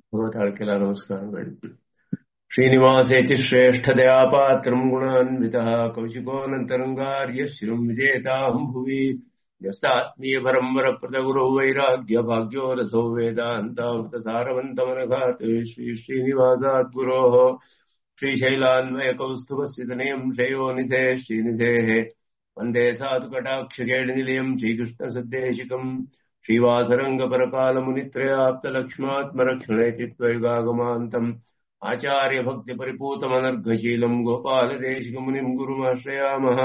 भगवताळ्केला नमस्कारங்கள் श्रीनिवासेति श्रेष्ठदयापात्रम् गुणान्वितः कौशिकोऽनन्तरङ्गार्यश्रिम् विजेताम् भुवि यस्तात्मीयपरम् वरप्रदगुरौ वैराग्यभाग्यो रथो वेदान्तामृतसारवन्तमनघात् श्री श्रीनिवासात् गुरोः श्रीशैलान्वयकौस्तुभस्वितनयम् श्रेयोनिधे श्रीनिधेः वन्दे साधुकटाक्षकेणिनिलयम् श्रीकृष्णसद्देशिकम् श्रीवासरङ्गपरकालमुनित्रयाप्तलक्ष्मात्मरक्षणेति त्वयुगागमान्तम् आचार्यभक्तिपरिपूतमनर्घशीलम् गोपालदेशिकमुनिम् गुरुमाश्रयामः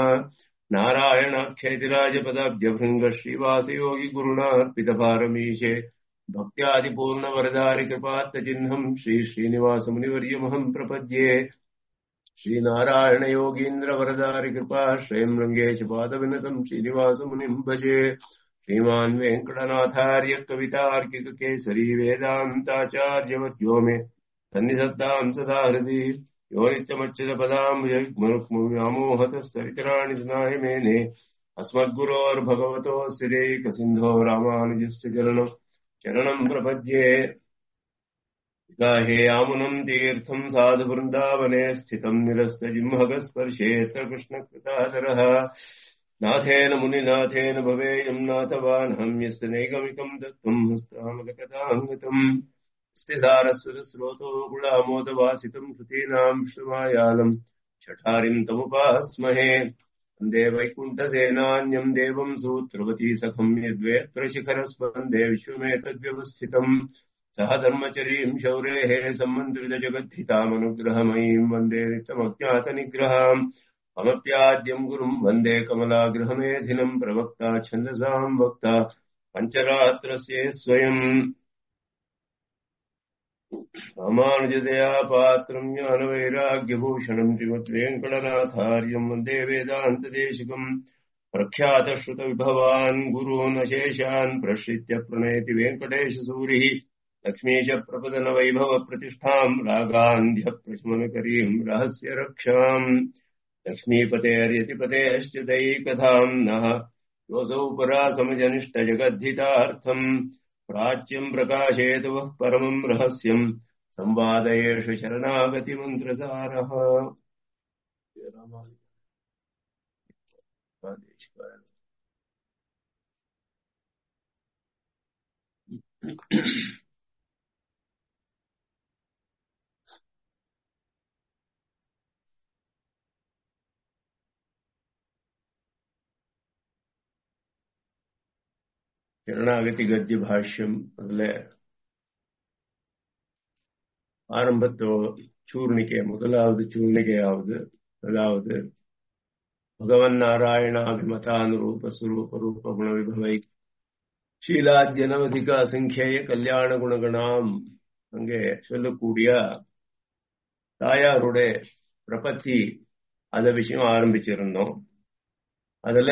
नारायणाख्येतिराजपदाब्जभृङ्ग श्रीवासयोगिगुरुणार्पितभारमीशे भक्त्यादिपूर्णवरदारिकृपात्तचिह्नम् श्रीश्रीनिवासमुनिवर्यमहम् प्रपद्ये श्रीनारायणयोगीन्द्रवरदारिकृपाश्रयम् रङ्गेशपादविनतम् श्रीनिवासमुनिम् भजे श्रीमान् वेङ्कटनाथार्य कवितार्किककेसरी वेदान्ताचार्यवद्यो मे सन्निधत्ताम् सदा हृदि यो नित्यमच्युतपदाम्बुजग्मरुक्मुव्यामोहतस्तरितराणि सुनाय मेने अस्मद्गुरोर्भगवतोऽस्य रेकसिन्धो रामानुजस्य चरणम् चरणम् प्रपद्ये गाहे यामुनम् तीर्थम् साधुवृन्दावने स्थितम् निरस्तजिह्मगस्पर्शेऽत्र कृष्णकृताधरः नाथेन मुनिनाथेन भवेयम् नाथवानहम् यस्य नैगमिकम् दत्तम् हस्तामलकथाङ्गतम् स्थितारस्वरस्रोतो गुणामोदवासितम् श्रुतीनाम् श्रमायालम् छठारिम् तमुपास्महे वन्दे वैकुण्ठसेनान्यम् देवम् सूत्रवती सखम् यद्वेत्र शिखरस्वन्दे विश्वमेतद्व्यवस्थितम् सह धर्मचरीम् शौरेः सम्मन्त्रितजगद्धितामनुग्रहमयीम् वन्दे नित्यमज्ञातनिग्रहाम् अमप्याद्यम् गुरुम् वन्दे कमलागृहमेधिनम् प्रवक्ता छन्दसाम् वक्ता पञ्चरात्रस्य स्वयम् रामानुजदया पात्रम् ज्ञानवैराग्यभूषणम् श्रीमद्वेङ्कटनाथार्यम् वन्दे वेदान्तदेशिकम् प्रख्यातश्रुतविभवान् गुरून् अशेषान् प्रश्रित्य प्रणयति वेङ्कटेशसूरिः लक्ष्मीश प्रपदनवैभवप्रतिष्ठाम् रागान्ध्यप्रशमनकरीम् रहस्य रक्षाम् लक्ष्मीपतेर्यतिपतेश्च दैकथाम् नः योऽसौ परासमजनिष्टजगद्धितार्थम् प्राच्यम् प्रकाशेतु वः परमम् रहस्यम् संवादयेष शरणागतिमन्त्रसारः ಶರಣಾಗತಿ ಗದ್ಯ ಭಾಷ್ಯಂ ಮೊದಲೇ ஆரம்பத்தோ சூர்ணிகை முதலாவது சூர்ணிகையாவது அதாவது பகவன் நாராயணாபிமதானுரூப சுரூப ரூப குண விபவை ஷீலாத்யனவதிக அசங்கேய கல்யாண குணகணாம் அங்கே சொல்லக்கூடிய தாயாருடைய பிரபத்தி அத விஷயம் ஆரம்பிச்சிருந்தோம் அதுல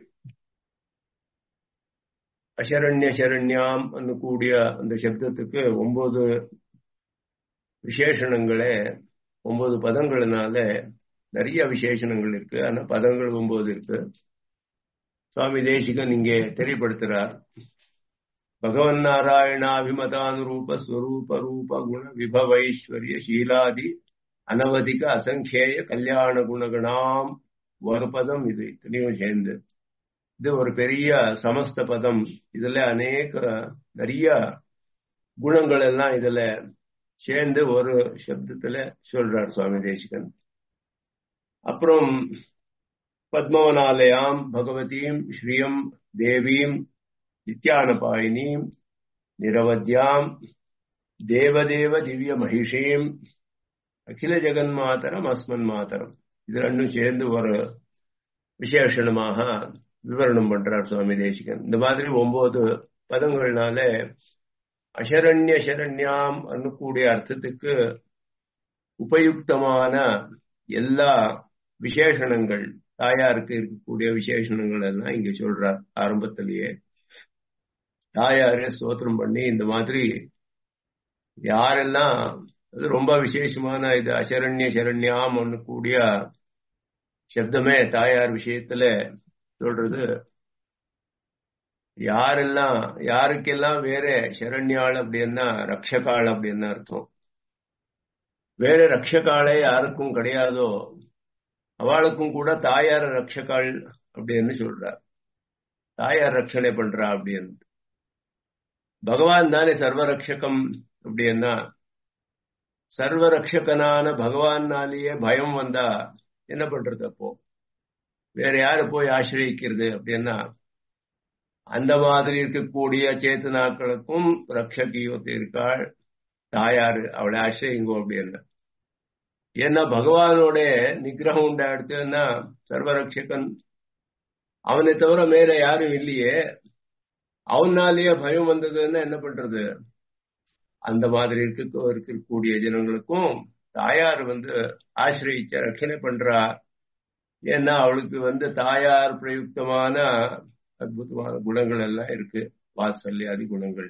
அசரண்ய சரண்யாம் கூடிய அந்த சப்தத்துக்கு ஒன்பது விசேஷணங்களே ஒன்பது பதங்கள்னால நிறைய விசேஷணங்கள் இருக்கு ஆனா பதங்கள் ஒன்பது இருக்கு சுவாமி தேசிகன் இங்கே தெரியப்படுத்துறார் பகவன் நாராயணாபிமதானுரூப ஸ்வரூப ரூப குண விபவைஸ்வர்ய சீலாதி அனவதிக அசங்கேய கல்யாண குணகணாம் ஒரு பதம் இது இத்தனையும் சேர்ந்து இது ஒரு பெரிய சமஸ்த பதம் இதுல அநேக நிறைய குணங்கள் எல்லாம் இதுல சேர்ந்து ஒரு சப்தத்துல சொல்றார் சுவாமி தேசிகன் அப்புறம் பத்மவனாலயாம் பகவதீம் ஸ்ரீயம் தேவீம் நித்யானபாயினீம் நிரவத்யாம் தேவதேவ திவ்ய மகிஷீம் அகில ஜெகன்மாதரம் அஸ்மன் மாதரம் இது ரெண்டும் சேர்ந்து ஒரு விசேஷணமாக விவரணம் பண்றார் சுவாமி தேசிகன் இந்த மாதிரி ஒன்பது பதங்கள்னால அசரண்ய சரண்யாம் அன்னக்கூடிய அர்த்தத்துக்கு உபயுக்தமான எல்லா விசேஷணங்கள் தாயாருக்கு இருக்கக்கூடிய விசேஷணங்கள் எல்லாம் இங்க சொல்றார் ஆரம்பத்திலேயே தாயாரே ஸ்தோத்திரம் பண்ணி இந்த மாதிரி யாரெல்லாம் அது ரொம்ப விசேஷமான இது அசரண்ய சரண்யாம் கூடிய சப்தமே தாயார் விஷயத்துல சொல்றது யாரெல்லாம் யாருக்கெல்லாம் வேற சரண்யாள் அப்படின்னா ரக்ஷகாள் அப்படின்னு அர்த்தம் வேற ரக்ஷகாளே யாருக்கும் கிடையாதோ அவளுக்கும் கூட தாயார ரக்ஷகாள் அப்படின்னு சொல்றார் தாயார் ரட்சணை பண்றா அப்படின்னு பகவான் தானே சர்வரக்ஷகம் அப்படின்னா சர்வரக்ஷகனான பகவான்னாலேயே பயம் வந்தா என்ன பண்றது அப்போ வேற யாரு போய் ஆசிரியக்கிறது அப்படின்னா அந்த மாதிரி இருக்கக்கூடிய சேத்தனாக்களுக்கும் ரக்ஷகியோத்து இருக்காள் தாயாரு அவளை ஆசிரியங்கோ அப்படின்னு ஏன்னா பகவானோட நிகிரகம் உண்டாடுத்துன்னா சர்வரக்ஷகன் அவனை தவிர மேல யாரும் இல்லையே அவனாலேயே பயம் வந்ததுன்னா என்ன பண்றது அந்த மாதிரி இருக்க இருக்கக்கூடிய ஜனங்களுக்கும் தாயார் வந்து ஆசிரியிச்ச ரட்சணை பண்றா ஏன்னா அவளுக்கு வந்து தாயார் பிரயுக்தமான அற்புதமான குணங்கள் எல்லாம் இருக்கு வாத்சல்யாதி குணங்கள்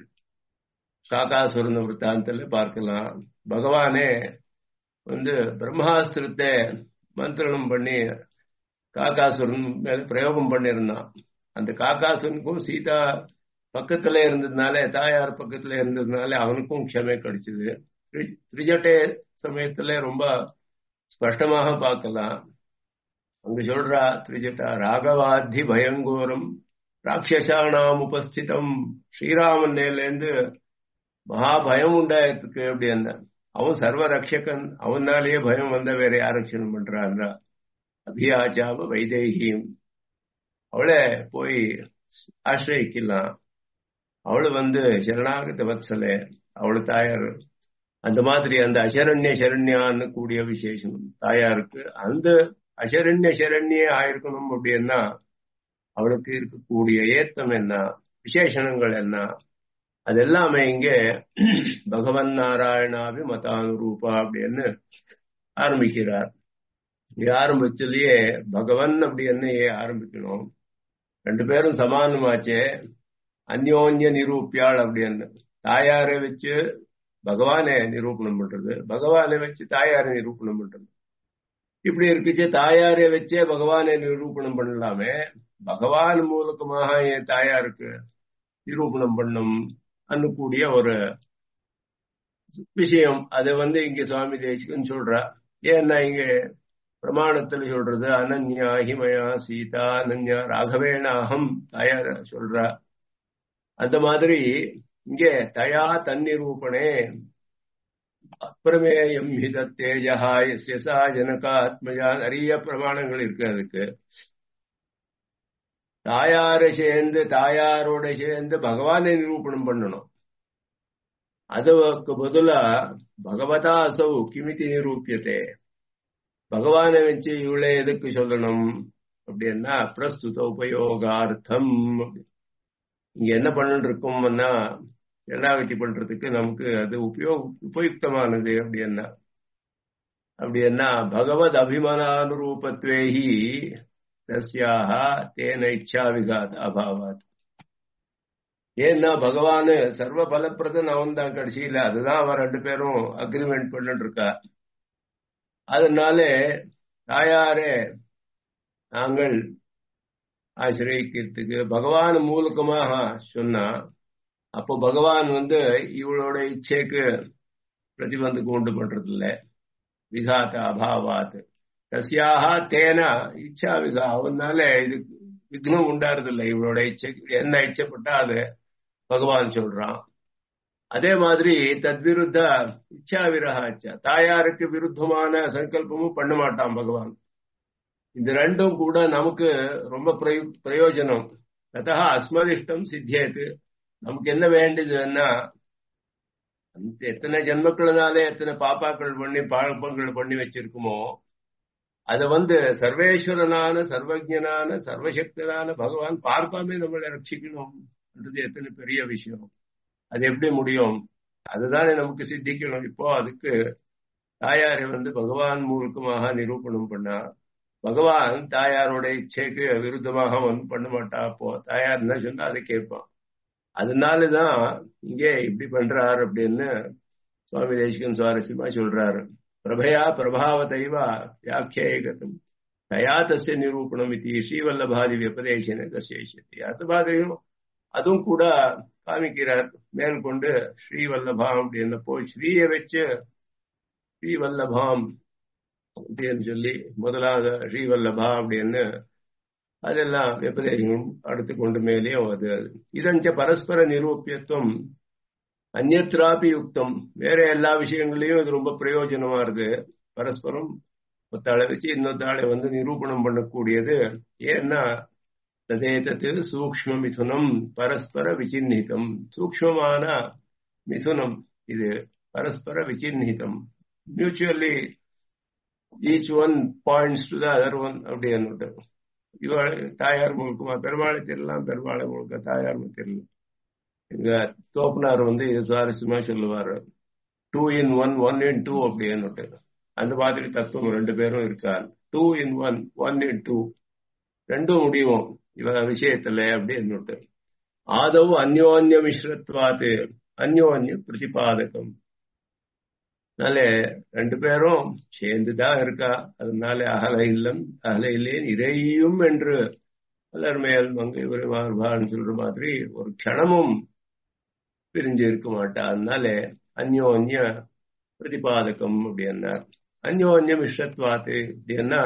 சாகாசுரன விற்த்தாந்தத்துல பார்க்கலாம் பகவானே வந்து பிரம்மாஸ்திரத்தை மந்திரணம் பண்ணி காக்காசுரன் மேல பிரயோகம் பண்ணியிருந்தான் அந்த காக்காசுரனுக்கும் சீதா பக்கத்துல இருந்ததுனால தாயார் பக்கத்துல இருந்ததுனால அவனுக்கும் க்ஷமை கிடைச்சது திரிஜட்டே சமயத்துல ரொம்ப ஸ்பஷ்டமாக பார்க்கலாம் அங்க சொல்றா திரிஜட்டா ராகவாத்தி பயங்கோரம் ராட்சசானாம் உபஸ்திதம் ஸ்ரீராமன் நேலேருந்து மகா பயம் உண்டாயிருக்கு அப்படின்னு அவன் சர்வ ரக்ஷகன் அவனாலேயே பயம் வந்த வேற யார் ரட்சணம் பண்றான்றா அபியாச்சாவ வைதேகியும் அவளை போய் ஆசிரியிக்கலாம் அவளு வந்து சரணாகத வத்சலே அவளு தாயார் அந்த மாதிரி அந்த அசரண்ய சரண்யான்னு கூடிய விசேஷம் தாயாருக்கு அந்த அசரண்ய சரண்யே ஆயிருக்கணும் அப்படின்னா அவளுக்கு இருக்கக்கூடிய ஏத்தம் என்ன விசேஷணங்கள் என்ன அது எல்லாமே இங்க பகவன் நாராயணாவி மதானுரூபா அப்படின்னு ஆரம்பிக்கிறார் இங்க ஆரம்பிச்சதுலயே பகவன் அப்படின்னு ஆரம்பிக்கணும் ரெண்டு பேரும் சமானமாச்சே அந்யோன்ய நிரூப்பியாள் அப்படின்னு தாயாரை வச்சு பகவானை நிரூபணம் பண்றது பகவானை வச்சு தாயாரை நிரூபணம் பண்றது இப்படி இருக்குச்சு தாயாரை வச்சே பகவானை நிரூபணம் பண்ணலாமே பகவான் மூலகமாக என் தாயாருக்கு நிரூபணம் பண்ணும் அன்னக்கூடிய ஒரு விஷயம் அதை வந்து இங்க சுவாமி தேசிகன் சொல்றா ஏன்னா இங்க பிரமாணத்துல சொல்றது அனன்யா ஹிமயா சீதா அனன்யா ராகவேணாகம் தாயார் சொல்றா அந்த மாதிரி இங்கே தயா தன்னிரூபணே அப்பிரமேயம் ஹித தேஜா எஸ்யசா ஜனகாத்மஜா நிறைய பிரமாணங்கள் இருக்கு அதுக்கு தாயார சேர்ந்து தாயாரோட சேர்ந்து பகவானை நிரூபணம் பண்ணணும் அதுக்கு பதிலா பகவதா அசௌ கிமிதி நிரூபியத்தே பகவானை வச்சு இவளை எதுக்கு சொல்லணும் அப்படின்னா பிரஸ்துத உபயோகார்த்தம் இங்க என்ன பண்ணிட்டு இருக்கோம்னா எல்லாவற்றி பண்றதுக்கு நமக்கு அது உபயோக உபயுக்தமானது அப்படின்னா அப்படின்னா பகவத் அபிமானானுரூபத்வேஹி தஸ்யாக தேன இச்சா விகாத அபாவாத் ஏன்னா பகவான் சர்வ பலப்பிரதன் அவன் தான் கடைசியில அதுதான் அவன் ரெண்டு பேரும் அக்ரிமெண்ட் பண்ணிட்டு இருக்கா அதனால தாயாரே நாங்கள் ஆசிரியக்கிறதுக்கு பகவான் மூலகமாக சொன்னா அப்போ பகவான் வந்து இவளோட இச்சைக்கு பிரதிபந்துக்கு உண்டு பண்றது இல்ல விகாத்த அபாவாத் தஸ்யாக தேனா இச்சா விகா அவனால இது விக்னம் உண்டாருதில்லை இவளோட இச்சை என்ன இச்சைப்பட்டா அது பகவான் சொல்றான் அதே மாதிரி தத்விருத்த இச்சா விரகாச்சா தாயாருக்கு விருத்தமான சங்கல்பமும் பண்ண மாட்டான் பகவான் இந்த ரெண்டும் கூட நமக்கு ரொம்ப பிரயோஜனம் ததா அஸ்மதிஷ்டம் சித்தியது நமக்கு என்ன வேண்டியதுன்னா எத்தனை ஜென்மக்கள்னாலே எத்தனை பாப்பாக்கள் பண்ணி பாழப்பங்கள் பண்ணி வச்சிருக்குமோ அதை வந்து சர்வேஸ்வரனான சர்வஜனான சர்வசக்தனான பகவான் பார்க்காம நம்மளை ரட்சிக்கணும் என்றது எத்தனை பெரிய விஷயம் அது எப்படி முடியும் அதுதானே நமக்கு சித்திக்கணும் இப்போ அதுக்கு தாயாரை வந்து பகவான் மூலக்கமாக நிரூபணம் பண்ணா பகவான் தாயாரோட இச்சைக்கு விருத்தமாக வந்து பண்ண மாட்டா அப்போ தாயார் என்ன சொன்னா அதை கேட்பான் அதனாலதான் இங்கே இப்படி பண்றாரு அப்படின்னு சுவாமி தேசிகன் சுவாரஸ்யமா சொல்றாரு பிரபயா பிரபாவதைவா வியாக்கியேகத்தும் தயா தசிய நிரூபணம் இது ஸ்ரீவல்லபாதி வியபதேசன தர்சயிஷதி அது மாதிரியும் அதுவும் கூட காமிக்கிறார் மேல் கொண்டு ஸ்ரீவல்லபாம் அப்படின்னப்போ ஸ்ரீய வச்சு ஸ்ரீவல்லபாம் அப்படின்னு சொல்லி முதலாவது ஸ்ரீவல்லபா அப்படின்னு அதெல்லாம் வெப்பதேசம் அடுத்து கொண்டு மேலேயும் அது இதஞ்ச பரஸ்பர நிரூபியத்துவம் அந்நத்திராபி யுக்தம் வேற எல்லா விஷயங்களையும் இது ரொம்ப பிரயோஜனமா இருக்கு பரஸ்பரம் ஒத்தாளை வச்சு இன்னொத்தாளை வந்து நிரூபணம் பண்ணக்கூடியது ஏன்னா ததேதத்து சூக்ம மிதுனம் பரஸ்பர விசின்னிதம் சூக்மமான மிதுனம் இது பரஸ்பர விசின்னிதம் mutually each one points to the other one அப்படின்னு இவள் தாயார் முழுக்குமா பெருமாளை தெரியலாம் பெருமாளை முழுக்க தாயார் தெரியல எங்க தோப்பனார் வந்து இது சுவாரஸ்யமா சொல்லுவார் two in one one in two அப்படின்னு அந்த மாதிரி தத்துவம் ரெண்டு பேரும் இருக்கார் two in one one in two ரெண்டும் முடியும் இவ விஷயத்துல அப்படின்னு ஆதவு அந்யோன்ய மிஸ்ரத்வாத்து அந்யோன்ய பிரதிபாதகம் அதனால ரெண்டு பேரும் சேர்ந்துதான் இருக்கா அதனால அகல இல்லம் அகல இல்லேன் இறையும் என்று பலர் மேல் மங்கை உரைமார்பான்னு சொல்ற மாதிரி ஒரு க்ஷணமும் பிரிஞ்சு இருக்க மாட்டா அதனால அந்யோன்ய பிரதிபாதகம் அப்படின்னார் அந்யோன்ய மிஸ்ரத்வாத்து அப்படின்னா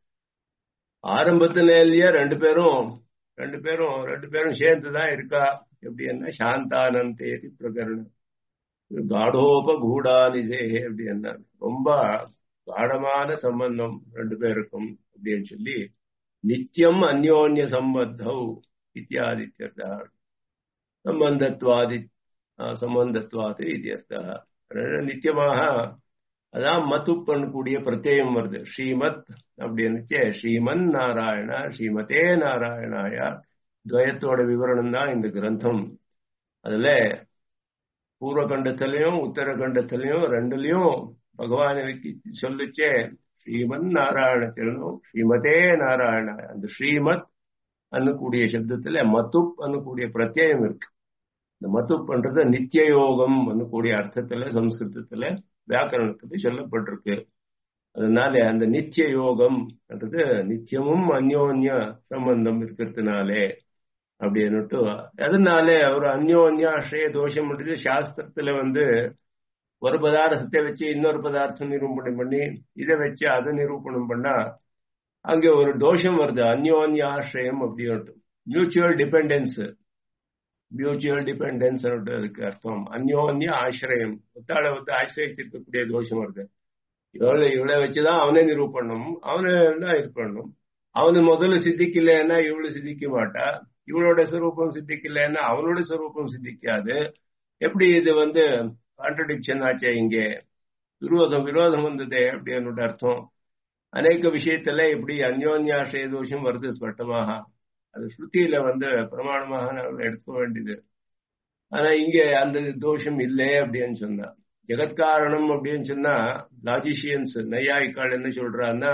ஆரம்பத்திலேயே ரெண்டு பேரும் ரெண்டு பேரும் ரெண்டு பேரும் சேர்ந்துதான் இருக்கா எப்படின்னா சாந்தானந்தேதி பிரகரணம் காடோப கூடானிதே அப்படின்னா ரொம்ப காடமான சம்பந்தம் ரெண்டு பேருக்கும் அப்படின்னு சொல்லி நித்தியம் அந்யோன்ய சம்பத்தௌ இத்தியாதித்யர்த்தா சம்பந்தத்வாதி சம்பந்தத்வாது இத்தியர்த்தா நித்தியமாக அதான் மத்து பண்ணக்கூடிய பிரத்யம் வருது ஸ்ரீமத் அப்படின்னு ஸ்ரீமன் நாராயண ஸ்ரீமதே நாராயணாயா துவயத்தோட விவரணம் தான் இந்த கிரந்தம் அதுல பூர்வ கண்டத்திலையும் உத்தர கண்டத்திலையும் ரெண்டுலயும் பகவானை சொல்லிச்சே ஸ்ரீமன் நாராயண திருணும் ஸ்ரீமதே நாராயண அந்த ஸ்ரீமத் அன்னக்கூடிய சப்தத்துல மத்துப் அன்னக்கூடிய பிரத்யம் இருக்கு இந்த மத்துப் பண்றது நித்திய யோகம் அன்னக்கூடிய அர்த்தத்துல சம்ஸ்கிருதத்துல வியாக்கரணத்துல சொல்லப்பட்டிருக்கு அதனால அந்த நித்திய யோகம் என்றது நித்தியமும் அந்யோன்ய சம்பந்தம் இருக்கிறதுனாலே அப்படின்னுட்டு அதனால ஒரு அந்யோன்ய அஷ்ரய தோஷம் சாஸ்திரத்துல வந்து ஒரு பதார்த்தத்தை வச்சு இன்னொரு பதார்த்தம் நிரூபணம் பண்ணி இதை வச்சு அதை நிரூபணம் பண்ணா அங்க ஒரு தோஷம் வருது அந்யோன்ய ஆசிரியம் அப்படின்ட்டு மியூச்சுவல் டிபெண்டன்ஸ் மியூச்சுவல் டிபெண்டன்ஸ் அதுக்கு அர்த்தம் அந்யோன்ய ஆசிரியம் ஒத்தாளை வந்து ஆசிரியத்திருக்கக்கூடிய தோஷம் வருது இவளை இவளை வச்சுதான் அவனே நிரூபணம் அவனை தான் இது பண்ணணும் அவனு முதல்ல சித்திக்கலைன்னா இவளு சித்திக்க மாட்டா இவளோட ஸ்வரூபம் சித்திக்கலைன்னா அவனோட ஸ்வரூபம் சித்திக்காது எப்படி இது வந்து கான்ட்ரடிக்ஷன் ஆச்சே இங்கே விரோதம் விரோதம் வந்ததே அப்படின்னு அர்த்தம் அநேக விஷயத்துல இப்படி அந்யோன்யாசய தோஷம் வருது ஸ்பஷ்டமாக அது ஸ்ருதியில வந்து பிரமாணமாக நாங்கள் எடுத்துக்க வேண்டியது ஆனா இங்க அந்த தோஷம் இல்லை அப்படின்னு சொன்னா ஜெகத்காரணம் அப்படின்னு சொன்னா லாஜிஷியன்ஸ் நையாய்க்கால் என்ன சொல்றான்னா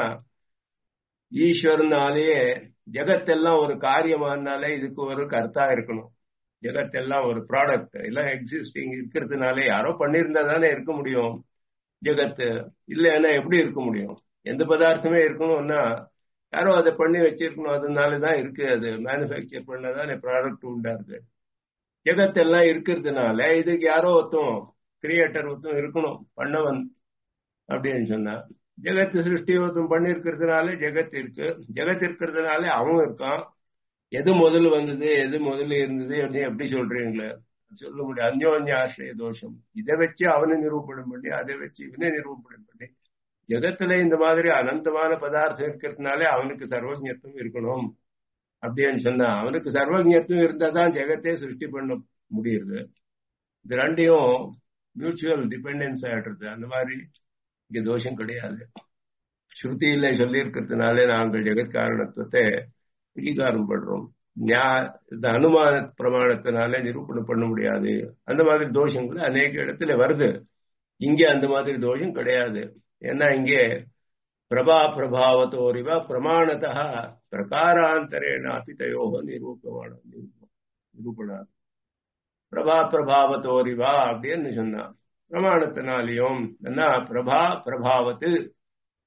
ஈஸ்வரனாலேயே ஜெகத்தெல்லாம் ஒரு காரியமானாலே இதுக்கு ஒரு கர்த்தா இருக்கணும் ஜெகத்தெல்லாம் ஒரு ப்ராடக்ட் எல்லாம் எக்ஸிஸ்டிங் இருக்கிறதுனால யாரோ பண்ணியிருந்தா தானே இருக்க முடியும் ஜெகத்து இல்லைன்னா எப்படி இருக்க முடியும் எந்த பதார்த்தமே இருக்கணும்னா யாரோ அதை பண்ணி வச்சிருக்கணும் அதனாலதான் இருக்கு அது மேனுஃபேக்சர் பண்ணதானே ப்ராடக்ட் உண்டா இருக்கு ஜெகத்தெல்லாம் இருக்கிறதுனால இதுக்கு யாரோ ஒருத்தம் கிரியேட்டர் ஒருத்தம் இருக்கணும் பண்ணவன் அப்படின்னு சொன்னா ஜெகத்து சிருஷ்டி ஒருத்தம் பண்ணிருக்கிறதுனால ஜெகத் இருக்கு ஜெகத் இருக்கிறதுனால அவன் இருக்கான் எது முதல்ல வந்தது எது முதல்ல இருந்தது அப்படின்னு எப்படி சொல்றீங்களே சொல்ல முடியும் அந்யோன்ய ஆசிரிய தோஷம் இதை வச்சு அவனை நிரூபணம் பண்ணி அதை வச்சு இவனை நிரூபணம் பண்ணி ஜெகத்துல இந்த மாதிரி அனந்தமான பதார்த்தம் இருக்கிறதுனால அவனுக்கு சர்வஜத்துவம் இருக்கணும் அப்படின்னு சொன்னா அவனுக்கு சர்வஜத்துவம் இருந்தா தான் ஜெகத்தே சிருஷ்டி பண்ண முடியுது இது ரெண்டையும் மியூச்சுவல் டிபெண்டன்ஸ் ஆயிடுறது அந்த மாதிரி இங்க தோஷம் கிடையாது ஸ்ருதியில சொல்லி இருக்கிறதுனால நாங்கள் ஜெகத் காரணத்துவத்தை அங்கீகாரம் பண்றோம் இந்த அனுமான பிரமாணத்தினால நிரூபணம் பண்ண முடியாது அந்த மாதிரி தோஷங்கள் அநேக இடத்துல வருது இங்க அந்த மாதிரி தோஷம் கிடையாது ஏன்னா இங்கே பிரபா பிரபாவத்தோரிவ பிரமாணத்தா பிரகாராந்தரேனாப்பி தயோக நிரூபமான நிரூபணா பிரபா பிரபாவத்தோரிவா அப்படின்னு சொன்னான் பிரமாணத்தினாலையும் என்ன பிரபா பிரபாவத்து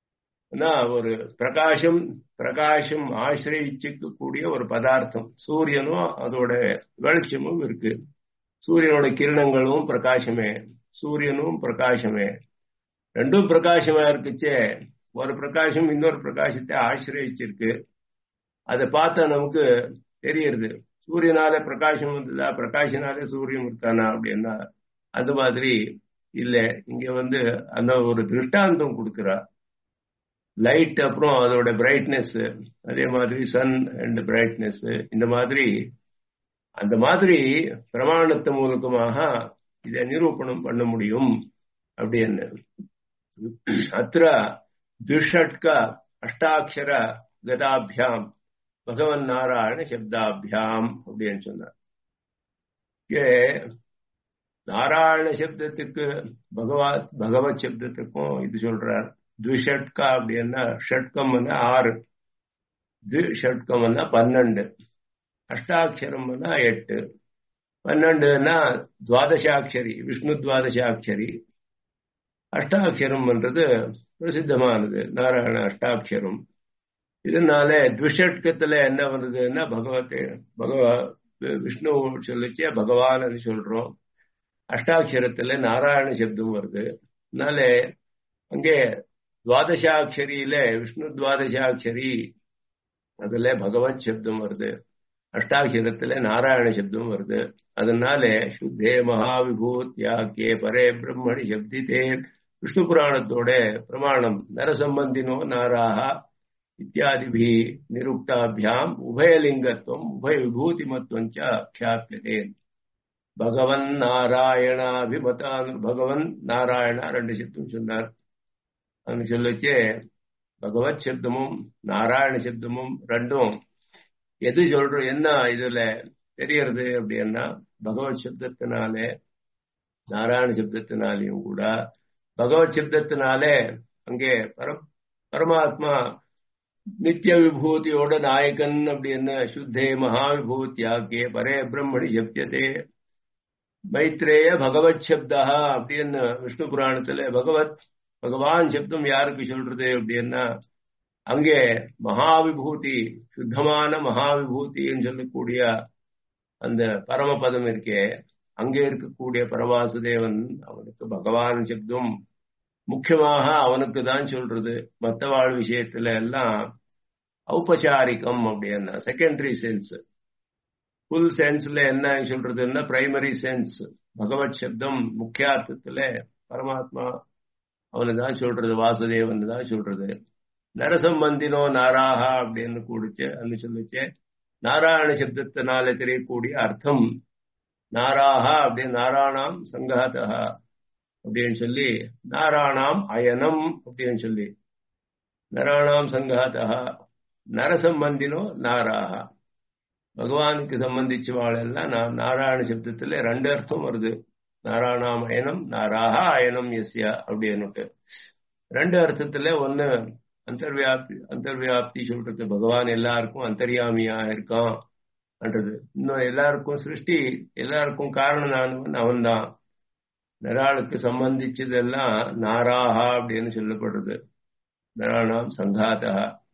ஒரு பிரகாசம் பிரகாசம் ஆசிரியிச்சுக்க கூடிய ஒரு பதார்த்தம் சூரியனும் அதோட வெளிச்சமும் இருக்கு சூரியனோட கிரணங்களும் பிரகாசமே சூரியனும் பிரகாசமே ரெண்டும் பிரகாசமா இருக்குச்சே ஒரு பிரகாசம் இன்னொரு பிரகாசத்தை ஆசிரியச்சிருக்கு அதை பார்த்தா நமக்கு தெரியறது சூரியனால பிரகாசம் வந்ததா பிரகாஷனாலே சூரியன் இருக்கானா அப்படின்னா அந்த மாதிரி இல்ல இங்க வந்து அந்த ஒரு திருஷ்டாந்தம் கொடுக்கிறா லைட் அப்புறம் அதோட பிரைட்னஸ் அதே மாதிரி சன் அண்ட் பிரைட்னஸ் இந்த மாதிரி அந்த மாதிரி பிரமாணத்து மூலகமாக இதை நிரூபணம் பண்ண முடியும் அப்படின்னு அத்திர துஷட்க அஷ்டாட்சர கதாபியாம் பகவன் நாராயண சப்தாபியாம் அப்படின்னு சொன்னார் நாராயண சப்தத்துக்கு பகவத் பகவத் சப்தத்துக்கும் இது சொல்றார் துஷட்கா அப்படின்னா ஷட்கம் ஆறு து ஷட்கம் பன்னெண்டு அஷ்டாட்சரம் எட்டு பன்னெண்டுன்னா துவாதசாட்சரி விஷ்ணு துவாதசாட்சரி அஷ்டாட்சரம்ன்றது பிரசித்தமானது நாராயண அஷ்டாட்சரம் இதனால துஷட்கத்துல என்ன வந்ததுன்னா பகவத்தை பகவ விஷ்ணு சொல்லிச்சே பகவான் சொல்றோம் அஷ்டாட்சரத்துல நாராயண சப்தம் வருது அதனால அங்கே துவாதசாட்சரியில விஷ்ணு துவாதசாட்சரி அதுல பகவத் சப்தம் வருது அஷ்டாட்சரத்துல நாராயண சப்தம் வருது அதனால சுத்தே மகாவிபூத் யாக்கே பரே பிரம்மணி சப்தித்தே விஷ்ணு புராணத்தோட பிரமாணம் நரசம்பந்தினோ நாராக இத்தியாதிபி நிருக்தாபியாம் உபயலிங்கத்துவம் உபய விபூதிமத்துவம் ख्याप्यते பகவன் நாராயணாபிமதான் பகவன் நாராயணா ரெண்டு சப்தம் சொன்னார் அது சொல்லச்சே பகவத் சப்தமும் நாராயண சப்தமும் ரெண்டும் எது சொல்றோம் என்ன இதுல தெரியறது அப்படின்னா பகவத் சப்தத்தினாலே நாராயண சப்தத்தினாலையும் கூட பகவத் சப்தத்தினாலே அங்கே பர பரமாத்மா நித்திய விபூதியோட நாயகன் அப்படின்னு சுத்தே மகாவிபூத்தியாக்கே பரே பிரம்மணி ஜப்தியதே மைத்ரேய பகவத் சப்தா அப்படின்னு விஷ்ணு புராணத்துல பகவத் பகவான் சப்தம் யாருக்கு சொல்றது அப்படின்னா அங்கே மகாவிபூதி சுத்தமான மகாவிபூதின்னு சொல்லக்கூடிய அந்த பரமபதம் இருக்கே அங்கே இருக்கக்கூடிய பரவாசுதேவன் அவனுக்கு பகவான் சப்தம் முக்கியமாக அவனுக்கு தான் சொல்றது மற்றவாழ் விஷயத்துல எல்லாம் ஔபசாரிகம் அப்படின்னா செகண்டரி சென்ஸ் ஃபுல் சென்ஸ்ல என்ன சொல்றதுன்னா பிரைமரி சென்ஸ் பகவத் சப்தம் முக்கியார்த்தத்துல பரமாத்மா அவனு தான் சொல்றது வாசுதேவன் தான் சொல்றது நரசம்பந்தினோ நாராகா அப்படின்னு கூடிச்சு அன்னு சொல்லிச்சு நாராயண சப்தத்தினால தெரியக்கூடிய அர்த்தம் நாராகா அப்படின்னு நாராயணாம் சங்காதா அப்படின்னு சொல்லி நாராயணாம் அயனம் அப்படின்னு சொல்லி நராணாம் சங்காதா நரசம்பந்தினோ நாராகா பகவானுக்கு சம்பந்திச்சு வாழெல்லாம் நாராயண சப்தத்துல ரெண்டு அர்த்தம் வருது நாராயணாம் அயனம் நாராகா அயனம் எஸ்யா அப்படின்னுட்டு ரெண்டு அர்த்தத்துல ஒன்னு அந்தர்வியாப்தி அந்தர்வியாப்தி சொல்றது பகவான் எல்லாருக்கும் அந்தர்யாமியா இருக்கான் என்றது இன்னும் எல்லாருக்கும் சிருஷ்டி எல்லாருக்கும் காரணனானவன் அவன்தான் நராளுக்கு சம்பந்திச்சதெல்லாம் நாராகா அப்படின்னு சொல்லப்படுறது நராணாம் சங்காதா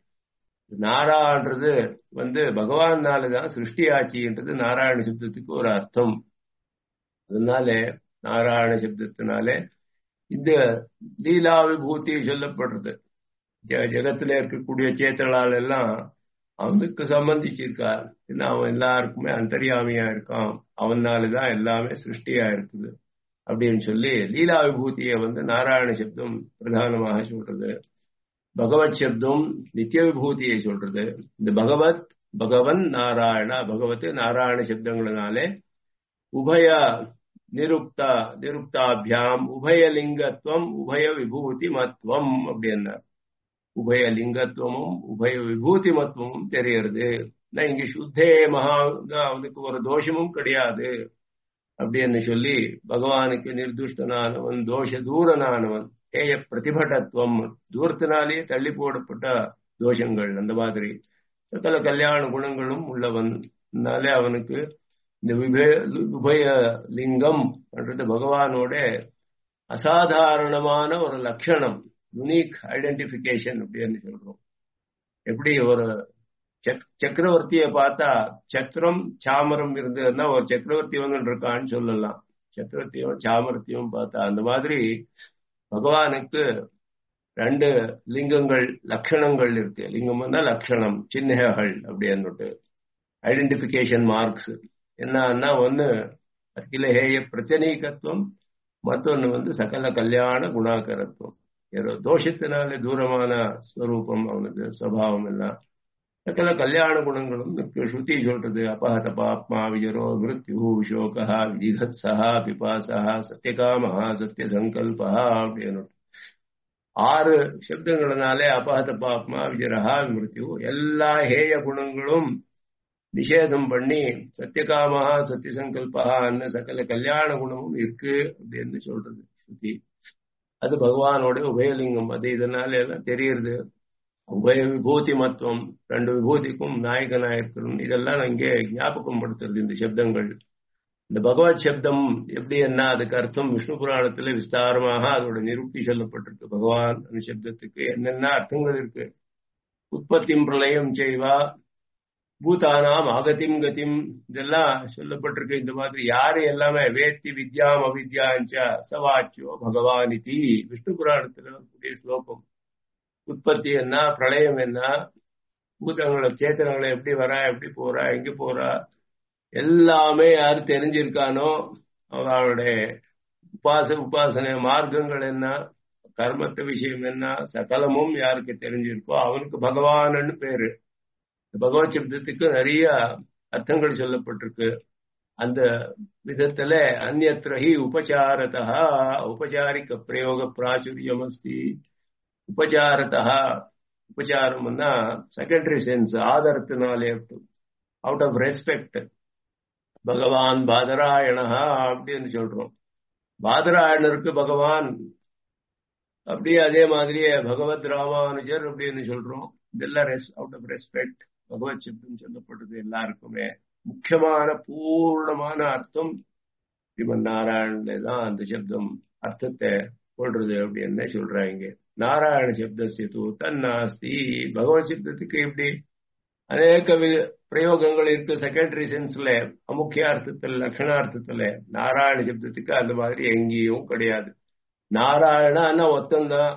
நாரான்றது வந்து பகவானாலதான் சிருஷ்டி ஆட்சின்றது நாராயண சப்தத்துக்கு ஒரு அர்த்தம் அதனால நாராயண சப்தத்தினாலே இந்த லீலா விபூதி சொல்லப்படுறது ஜெகத்துல இருக்கக்கூடிய சேத்தலால் எல்லாம் அவனுக்கு சம்பந்திச்சிருக்கார் ஏன்னா அவன் எல்லாருக்குமே அந்தரியாமியா இருக்கான் அவனாலதான் எல்லாமே சிருஷ்டியா இருக்குது அப்படின்னு சொல்லி லீலா விபூதியை வந்து நாராயண சப்தம் பிரதானமாக சொல்றது பகவத் சப்தம் நித்திய விபூதியை சொல்றது இந்த பகவத் பகவன் நாராயணா பகவத் நாராயண சப்தங்களினாலே உபய நிருக்தா நிருக்தாபியாம் உபயலிங்கத்துவம் உபய விபூதி மத்துவம் அப்படின்னார் உபய லிங்கத்துவமும் உபய விபூதி மத்துவமும் தெரியறது இங்க சுத்தே மகா அவனுக்கு ஒரு தோஷமும் கிடையாது அப்படின்னு சொல்லி பகவானுக்கு நிர்துஷ்டனானவன் தோஷ தூரனானவன் ஏய பிரதிபட்டத்துவம் தூரத்தினாலேயே தள்ளி போடப்பட்ட தோஷங்கள் அந்த மாதிரி சகல கல்யாண குணங்களும் உள்ளவன் அதனாலே அவனுக்கு இந்த உபய லிங்கம் என்றது பகவானோட அசாதாரணமான ஒரு லட்சணம் யுனிக் ஐடென்டிபிகேஷன் அப்படின்னு சொல்றோம் எப்படி ஒரு சக்கரவர்த்தியை பார்த்தா சத்திரம் சாமரம் இருந்ததுன்னா ஒரு சக்கரவர்த்தி வந்து இருக்கான்னு சொல்லலாம் சக்கரவர்த்தியும் சாமரத்தையும் பார்த்தா அந்த மாதிரி பகவானுக்கு ரெண்டு லிங்கங்கள் லட்சணங்கள் இருக்கு லிங்கம்னா லட்சணம் சின்னகள் அப்படின்னுட்டு ஐடென்டிபிகேஷன் மார்க்ஸ் என்னன்னா ஒன்னு அகிலஹேய பிரச்சனீகத்துவம் மற்றொன்னு வந்து சகல கல்யாண குணாகரத்துவம் தோஷத்தினாலே தூரமான ஸ்வரூபம் அவனுக்கு சுவாவம் எல்லாம் சகல கல்யாண குணங்களும் ஸ்ருதி சொல்றது அபஹத பாப்மா விஜரோ மிருத்யு விஷோகா விதிகத்ஸா பிபாசா சத்தியகாமஹா சத்திய சங்கல்பா அப்படின்னு ஆறு சப்தங்களினாலே அபஹத பாப்மா விஜரஹா மிருத்யு எல்லா ஹேய குணங்களும் நிஷேதம் பண்ணி சத்தியகாமஹா சத்திய சங்கல்பஹான்னு சகல கல்யாண குணமும் இருக்கு அப்படின்னு சொல்றது ஸ்ருதி அது பகவானோட உபயலிங்கம் அது இதனால எல்லாம் தெரியுது உபய விபூதி மத்துவம் ரெண்டு விபூதிக்கும் நாயகனா இருக்கணும் இதெல்லாம் இங்கே ஞாபகம் படுத்துறது இந்த சப்தங்கள் இந்த பகவத் சப்தம் எப்படி என்ன அதுக்கு அர்த்தம் விஷ்ணு புராணத்துல விஸ்தாரமாக அதோட நிருப்தி சொல்லப்பட்டிருக்கு பகவான் அந்த சப்தத்துக்கு என்னென்ன அர்த்தங்கள் இருக்கு உற்பத்தியும் பிரளயம் செய்வா பூதானாம் அகதிம் கதிம் இதெல்லாம் சொல்லப்பட்டிருக்கு இந்த மாதிரி யாரு எல்லாமே வேத்தி வித்யாம் அவித்யாஞ்ச சவாச்சியோ பகவான் இதி விஷ்ணு புராணத்துல கூடிய ஸ்லோகம் உற்பத்தி என்ன பிரளயம் என்ன பூதங்களை சேத்தனங்களை எப்படி வரா எப்படி போறா எங்க போறா எல்லாமே யாரு தெரிஞ்சிருக்கானோ அவளுடைய உபாச உபாசனை மார்க்கங்கள் என்ன கர்மத்த விஷயம் என்ன சகலமும் யாருக்கு தெரிஞ்சிருக்கோ அவனுக்கு பகவான்னு பேரு பகவத் சப்தத்துக்கு நிறைய அர்த்தங்கள் சொல்லப்பட்டிருக்கு அந்த விதத்துல அந்நத்திரஹி உபச்சாரதா உபச்சாரிக்க பிரயோக பிராச்சுரியம் அஸ்தி உபச்சாரதா உபச்சாரம்னா செகண்டரி சென்ஸ் ஆதரத்தினாலே out of respect Bhagavan Badarayana அப்படின்னு சொல்றோம் பாதராயணருக்கு பகவான் அப்படியே அதே மாதிரியே பகவத் ராமானுஜர் அப்படின்னு சொல்றோம் இதெல்லாம் அவுட் ஆஃப் ரெஸ்பெக்ட் பகவத் சப்தம் சொல்லப்பட்டது எல்லாருக்குமே முக்கியமான பூர்ணமான அர்த்தம் ஸ்ரீமன் நாராயணன்ல தான் அந்த சப்தம் அர்த்தத்தை கொள்றது அப்படின்னு சொல்றாங்க நாராயண சப்தசித்து தன்னாஸ்தி பகவத் சப்தத்துக்கு இப்படி அநேக பிரயோகங்கள் இருக்கு செகண்டரி சென்ஸ்ல அமுக்கிய அர்த்தத்துல லட்சணார்த்தத்துல நாராயண சப்தத்துக்கு அந்த மாதிரி எங்கேயும் கிடையாது நாராயணா ஒத்தந்தான்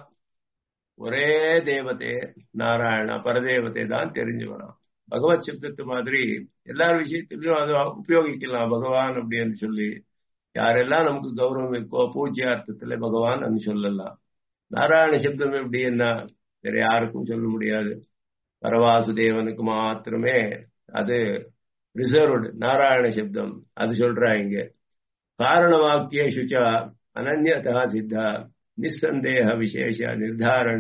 ஒரே தேவதை நாராயணா பரதேவதை தான் தெரிஞ்சு வரான் பகவத் சப்தத்து மாதிரி எல்லா விஷயத்திலையும் அதை உபயோகிக்கலாம் பகவான் அப்படின்னு சொல்லி யாரெல்லாம் நமக்கு கௌரவம் இருக்கோ பூஜ்யார்த்தத்துல பகவான் சொல்லலாம் நாராயண சப்தம் எப்படி என்ன வேற யாருக்கும் சொல்ல முடியாது பரவாசுதேவனுக்கு மாத்திரமே அது ரிசர்வ்டு நாராயண சப்தம் அது சொல்றாங்க காரண வாக்கிய சுச்சா அனன்யதா சித்தா நிசந்தேக விசேஷ நிர்தாரண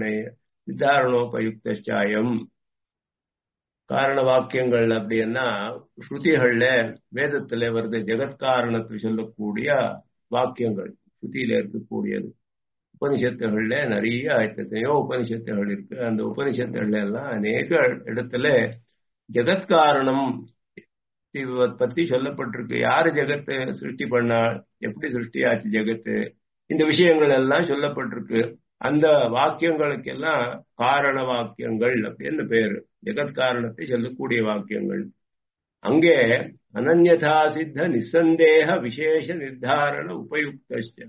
நிர்தாரணோபயுக்தாயம் காரண வாக்கியங்கள் அப்படின்னா ஸ்ருதிகள்ல வேதத்துல வருது ஜெகத்காரணத்தை சொல்லக்கூடிய வாக்கியங்கள் ஸ்ருதியில இருக்கக்கூடியது உபனிஷத்துகள்ல நிறைய எத்தனையோ உபனிஷத்துகள் இருக்கு அந்த உபனிஷத்துகள்ல எல்லாம் அநேக இடத்துல ஜெகத்காரணம் பத்தி சொல்லப்பட்டிருக்கு யாரு ஜெகத்தை சிருஷ்டி பண்ணா எப்படி சிருஷ்டி ஆச்சு ஜெகத்து இந்த விஷயங்கள் எல்லாம் சொல்லப்பட்டிருக்கு அந்த வாக்கியங்களுக்கு எல்லாம் காரண வாக்கியங்கள் அப்படின்னு பேரு ஜெகத் காரணத்தை சொல்லக்கூடிய வாக்கியங்கள் அங்கே அனன்யதா சித்த நிசந்தேக விசேஷ நிர்தாரண உபயுக்த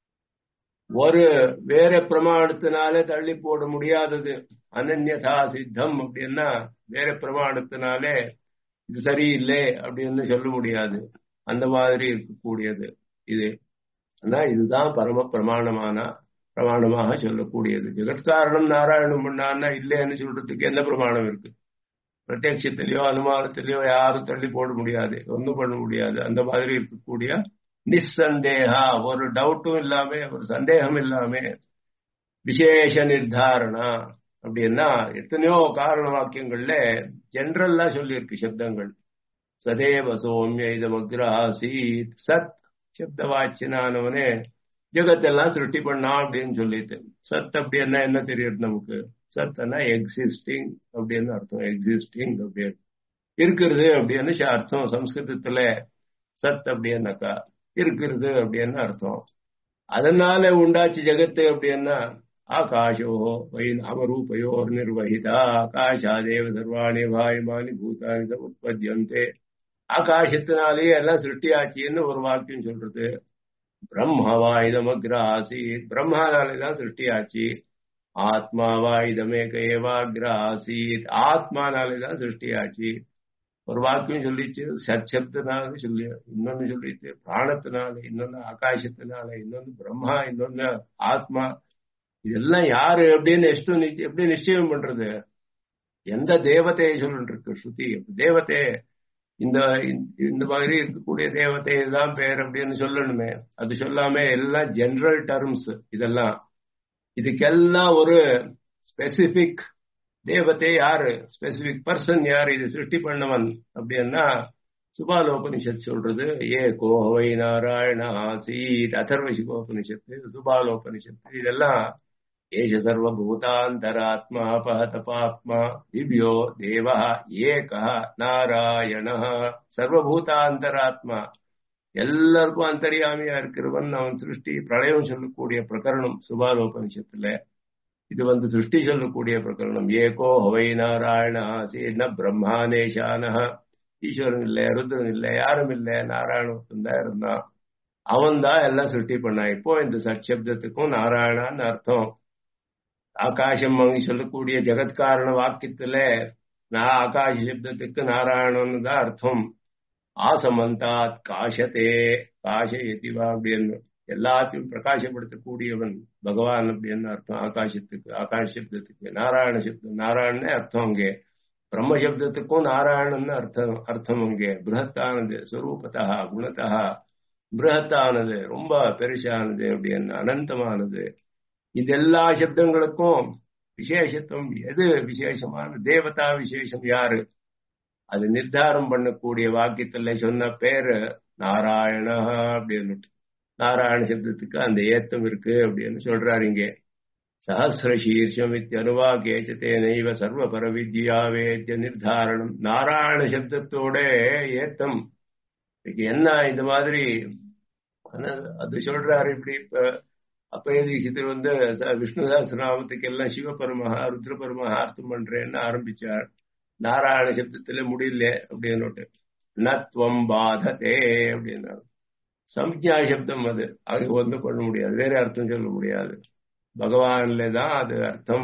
ஒரு வேற பிரமாணத்தினால தள்ளி போட முடியாதது அனன்யதா சித்தம் அப்படின்னா வேற பிரமாணத்தினாலே இது சரியில்லை அப்படின்னு சொல்ல முடியாது அந்த மாதிரி இருக்கக்கூடியது இது ஆனா இதுதான் பரம பிரமாணமான பிரமாணமாக சொல்லக்கூடியது ஜெகத்காரணம் நாராயணம் பண்ணான்னா இல்லைன்னு சொல்றதுக்கு என்ன பிரமாணம் இருக்கு பிரத்யட்சத்திலேயோ அனுமானத்திலேயோ யாரும் தள்ளி போட முடியாது ஒன்றும் பண்ண முடியாது அந்த மாதிரி இருக்கக்கூடிய நிசந்தேகா ஒரு டவுட்டும் இல்லாம ஒரு சந்தேகம் இல்லாம விசேஷ நிர்தாரணா அப்படின்னா எத்தனையோ காரண வாக்கியங்கள்ல ஜென்ரல்லா சொல்லியிருக்கு சப்தங்கள் சதேவ சோமிய இதமக்ராசீத் சத் சப்த வாச்சினானவனே ஜெகத்தெல்லாம் சிருஷ்டி பண்ணா அப்படின்னு சொல்லிட்டு சத் அப்படின்னா என்ன தெரியுது நமக்கு சத்னா எக்ஸிஸ்டிங் அப்படின்னு அர்த்தம் எக்ஸிஸ்டிங் அப்படின்னு இருக்கிறது அப்படின்னு அர்த்தம் சம்ஸ்கிருதத்துல சத் அப்படின்னாக்கா இருக்கிறது அப்படின்னு அர்த்தம் அதனால உண்டாச்சு ஜெகத்து அப்படின்னா ஆகாஷோ வை நாமரூபயோர் நிர்வகிதா ஆகாஷாதேவ சர்வாணி வாயுமானி பூதானி உற்பத்தியந்தே ஆகாசத்தினாலேயே எல்லாம் சிருஷ்டியாச்சின்னு ஒரு வாக்கியம் சொல்றது பிரம்மவா இதமக்ர ஆசீத் பிரம்மானாலே தான் சிருஷ்டியாச்சு ஆத்மாவா இதமேக ஏவாக்ர ஆசீத் ஆத்மானாலே தான் சிருஷ்டியாச்சு ஒரு வாக்கியம் சொல்லிச்சு சச்சப்தனால சொல்லி இன்னொன்னு சொல்லிச்சு பிராணத்தினால இன்னொன்னு ஆகாசத்தினால இன்னொன்னு பிரம்மா இன்னொன்னு ஆத்மா இதெல்லாம் யாரு எப்படின்னு ಎಷ್ಟು எப்படி நிச்சயம் பண்றது எந்த தேவதையை சொல்லிட்டு இருக்கு ஸ்ருதி தேவத்தை இந்த இந்த மாதிரி இருக்கக்கூடிய தேவதை இதுதான் பேர் அப்படின்னு சொல்லணுமே அது சொல்லாம எல்லாம் ஜெனரல் டர்ம்ஸ் இதெல்லாம் இதுக்கெல்லாம் ஒரு ஸ்பெசிபிக் தேவத்தை யாரு ஸ்பெசிபிக் பர்சன் யாரு இது சிருஷ்டி பண்ணவன் அப்படின்னா சுபாலோபனிஷத் சொல்றது ஏ கோவை நாராயண ஆசீத் அதர்வ சிவோபனிஷத்து சுபாலோபனிஷத்து இதெல்லாம் ஏஷ சர்வபூதாந்தராத்மா பகதபாத்மா திவ்யோ தேவ ஏக நாராயண சர்வபூதாந்தராத்மா எல்லாருக்கும் அந்தரியாமியா இருக்கிறவன் அவன் சிருஷ்டி பிரளயம் சொல்லக்கூடிய பிரகரணம் சுபாலோபனிஷத்துல இது வந்து சிருஷ்டி சொல்லக்கூடிய பிரகரணம் ஏகோ ஹவை நாராயண ஆசீன பிரம்மானேஷான ஈஸ்வரன் இல்லை ருத்ரன் இல்லை யாரும் இல்லை நாராயணன் தான் இருந்தான் அவன் தான் எல்லாம் சிருஷ்டி பண்ணான் இப்போ இந்த சச்சப்தத்துக்கும் நாராயணான்னு அர்த்தம் ஆகாசம் அங்க சொல்லக்கூடிய ஜெகத்காரண வாக்கியத்துல நான் ஆகாஷ சப்தத்துக்கு நாராயணன் தான் அர்த்தம் ஆசமந்தாத் காஷத்தே காஷயதி வா அப்படின்னு எல்லாத்தையும் பிரகாசப்படுத்தக்கூடியவன் பகவான் அப்படின்னு அர்த்தம் ஆகாசத்துக்கு ஆகாஷ சப்தத்துக்கு நாராயண சப்தம் நாராயணனே அர்த்தம் அங்கே பிரம்ம சப்தத்துக்கும் நாராயணன் அர்த்தம் அர்த்தம் அங்கே பிருஹத்தானது ஸ்வரூபத்தா குணத்தா பிருஹத்தானது ரொம்ப பெருசானது அப்படின்னு அனந்தமானது இது எல்லா சப்தங்களுக்கும் விசேஷத்துவம் எது விசேஷமான தேவதா விசேஷம் யாரு அது நிர்தாரம் பண்ணக்கூடிய வாக்கியத்துல சொன்ன பேரு நாராயண அப்படின்னு நாராயண சப்தத்துக்கு அந்த ஏத்தம் இருக்கு அப்படின்னு சொல்றாரு இங்கே சஹசிர சீர்ஷம் இத்தியனுவா கேச்சத்தே நைவ சர்வ பரவித்யா வேத்திய நிர்தாரணம் நாராயண சப்தத்தோட ஏத்தம் இதுக்கு என்ன இந்த மாதிரி அது சொல்றாரு இப்படி இப்ப அப்பய தீட்சிதர் வந்து விஷ்ணு சஹசிரநாமத்துக்கு எல்லாம் சிவபெருமகா ருத்ரபெருமகா அர்த்தம் பண்றேன்னு ஆரம்பிச்சார் நாராயண சப்தத்துல முடியல அப்படின்னு நத்வம் பாததே அப்படின்னாரு சம்ஜா சப்தம் அது அது ஒன்றும் பண்ண முடியாது வேற அர்த்தம் சொல்ல முடியாது பகவான்ல தான் அது அர்த்தம்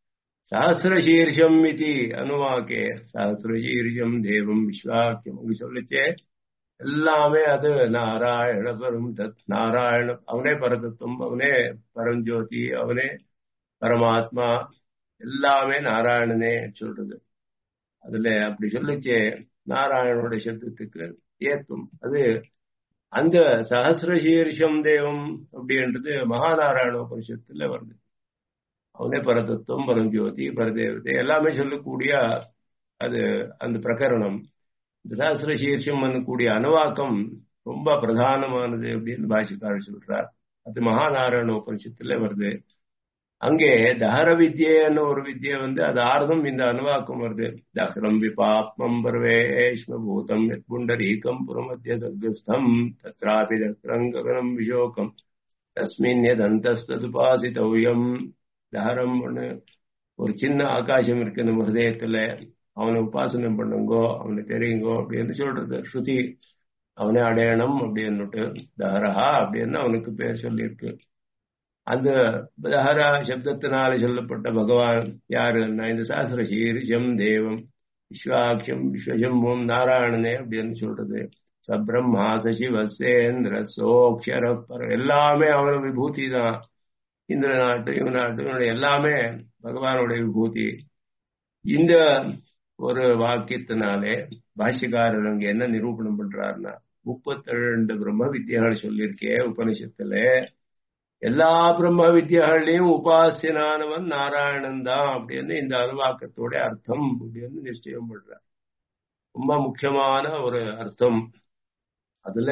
சஹசிரசீர்ஷம் இது அனுவாக்கே சஹசிரசீர்ஷம் தேவம் விஸ்வாக்கியம் அப்படி சொல்லிச்சே எல்லாமே அது நாராயண பரம் தத் நாராயண அவனே பரதத்துவம் அவனே பரஞ்சோதி அவனே பரமாத்மா எல்லாமே நாராயணனே சொல்றது அதுல அப்படி சொல்லிச்சே நாராயணோட சப்தத்துக்கு ஏத்தும் அது அந்த சஹசிரசீர்ஷம் தேவம் அப்படின்றது மகாநாராயண உபனிஷத்துல வருது அவனே பரதத்துவம் பரஞ்சோதி பரதேவதை எல்லாமே சொல்லக்கூடிய அது அந்த பிரகரணம் இந்த சஹசிர சீர்ஷம் பண்ணக்கூடிய அணுவாக்கம் ரொம்ப பிரதானமானது அப்படின்னு பாஷிக்காரர் சொல்றார் அது மகாநாராயண உபனிஷத்துல வருது அங்கே தஹர வித்யன்னு ஒரு வித்யை வந்து அது ஆர்தம் இந்த அணுவாக்கம் வருது தஹரம் விபாப்மம் பர்வேஷ்ம பூதம் புண்டரீகம் புறமத்திய சர்க்கஸ்தம் தத்ராபி தக்ரங்ககனம் விஷோகம் தஸ்மின் எதந்தஸ்துபாசித்தவ்யம் தஹரம் ஒண்ணு ஒரு சின்ன ஆகாசம் இருக்கு நம்ம ஹிருதயத்துல அவனை உபாசனை பண்ணுங்கோ அவனை தெரியுங்கோ அப்படின்னு சொல்றது ஸ்ருதி அவனை அடையணும் அப்படின்னுட்டு தஹரஹா அப்படின்னு அவனுக்கு பேர் சொல்லியிருக்கு அந்த தஹரா சப்தத்தினால சொல்லப்பட்ட பகவான் யாருன்னா இந்த சாஸ்திர சீரிஷம் தேவம் விஸ்வாட்சம் விஸ்வஜம்பம் நாராயணனே அப்படின்னு சொல்றது சப்ரம்மா சசிவசேந்திர சோக்ஷர எல்லாமே அவன விபூதி தான் இந்திர நாட்டு இவன் நாட்டு இவனுடைய எல்லாமே பகவானுடைய விபூதி இந்த ஒரு வாக்கியத்தினாலே பாஷ்யக்காரர் அங்க என்ன நிரூபணம் பண்றாருன்னா முப்பத்தி ரெண்டு பிரம்ம வித்தியாகள் சொல்லியிருக்கே உபனிஷத்துல எல்லா பிரம்ம வித்தியாகளையும் உபாசியனானவன் நாராயணன் தான் அப்படின்னு இந்த அனுவாக்கத்தோட அர்த்தம் அப்படின்னு நிச்சயம் பண்றார் ரொம்ப முக்கியமான ஒரு அர்த்தம் அதுல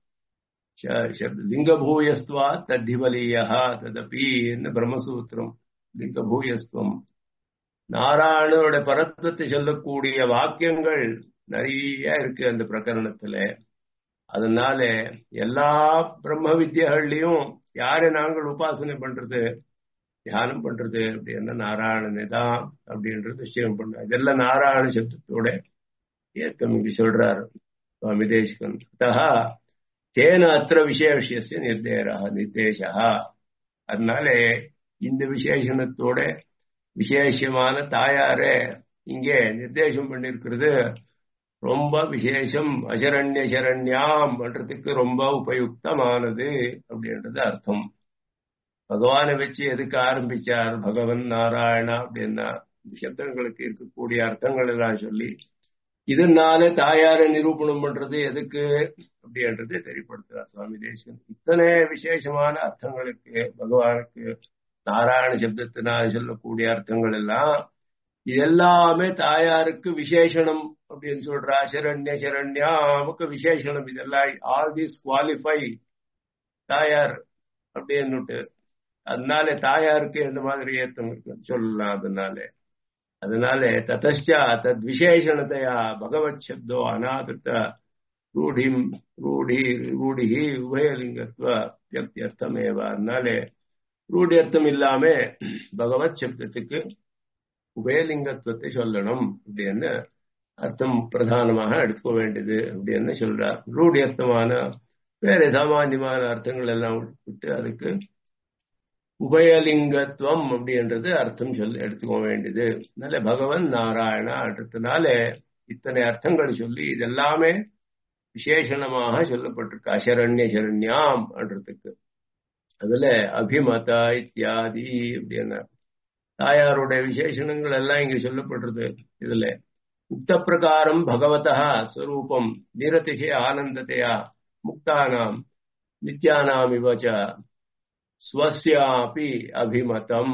லிங்கபூயஸ்துவா தத்திவலீயா ததபி பிரம்மசூத்திரம் லிங்கபூயஸ்துவம் நாராயணனோட பரத்துவத்தை சொல்லக்கூடிய வாக்கியங்கள் நிறைய இருக்கு அந்த பிரகரணத்துல அதனால எல்லா பிரம்ம வித்தியகள்லயும் யாரை நாங்கள் உபாசனை பண்றது தியானம் பண்றது அப்படின்னா நாராயணனே தான் அப்படின்றது நிச்சயம் பண்ண இதெல்லாம் நாராயண சப்தத்தோட ஏத்தம் இங்கு சொல்றாரு சுவாமி தேசிகன் அத்தா தேன அத்திர விஷய விஷயசிய நிர்தேரா நிர்தேசா அதனாலே இந்த விசேஷணத்தோட விசேஷமான தாயாரே இங்கே நிர்தேசம் பண்ணிருக்கிறது ரொம்ப விசேஷம் அசரண்ய சரண்யாம் பண்றதுக்கு ரொம்ப உபயுக்தமானது அப்படின்றது அர்த்தம் பகவானை வச்சு எதுக்கு ஆரம்பிச்சார் பகவன் நாராயணா அப்படின்னா சப்தங்களுக்கு இருக்கக்கூடிய அர்த்தங்கள் எல்லாம் சொல்லி இதனால தாயாரை நிரூபணம் பண்றது எதுக்கு அப்படின்றது தெரியப்படுத்துறார் சுவாமி தேசன் இத்தனை விசேஷமான அர்த்தங்களுக்கு பகவானுக்கு நாராயண சப்தத்தினால் சொல்லக்கூடிய அர்த்தங்கள் எல்லாம் இது எல்லாமே தாயாருக்கு விசேஷனம் அப்படின்னு சொல்றா சரண்ய சரண்யாமுக்கு விசேஷனம் இதெல்லாம் ஆல் திஸ் குவாலிஃபை தாயார் அப்படின்னுட்டு அதனால தாயாருக்கு எந்த மாதிரி ஏத்தம் இருக்கு சொல்லலாம் அதனால அதனால ததச்சா தத் விசேஷணத்தையா பகவத் சப்தோ அநாதிருத்த ரூಢி ரூಢி ரூಢி உபயலிங்கத்துவ வியக்தியர்த்தமேவ அதனால ரூಢி அர்த்தம் இல்லாம பகவத் சப்தத்துக்கு உபயலிங்கத்துவத்தை சொல்லணும் அப்படின்னு அர்த்தம் பிரதானமாக எடுத்துக்க வேண்டியது அப்படின்னு சொல்றார் ரூಢி அர்த்தமான வேற சாமானியமான அர்த்தங்கள் எல்லாம் விட்டு அதுக்கு உபயலிங்கத்துவம் அப்படின்றது அர்த்தம் சொல்ல எடுத்துக்க வேண்டியது அதனால பகவன் நாராயணா அடுத்தனால இத்தனை அர்த்தங்கள் சொல்லி இதெல்லாமே விசேஷணமாக சொல்லப்பட்டிருக்கு அசரண்ய சரண்யாம் என்றதுக்கு அதுல அபிமதா இத்தியாதி அப்படின்னா தாயாருடைய விசேஷணங்கள் எல்லாம் இங்க சொல்லப்படுறது இதுல உக்த பிரகாரம் பகவதா ஸ்வரூபம் நிரதிகே ஆனந்தத்தையா முக்தானாம் நித்யானாம் இவச்ச ஸ்வசியாபி அபிமதம்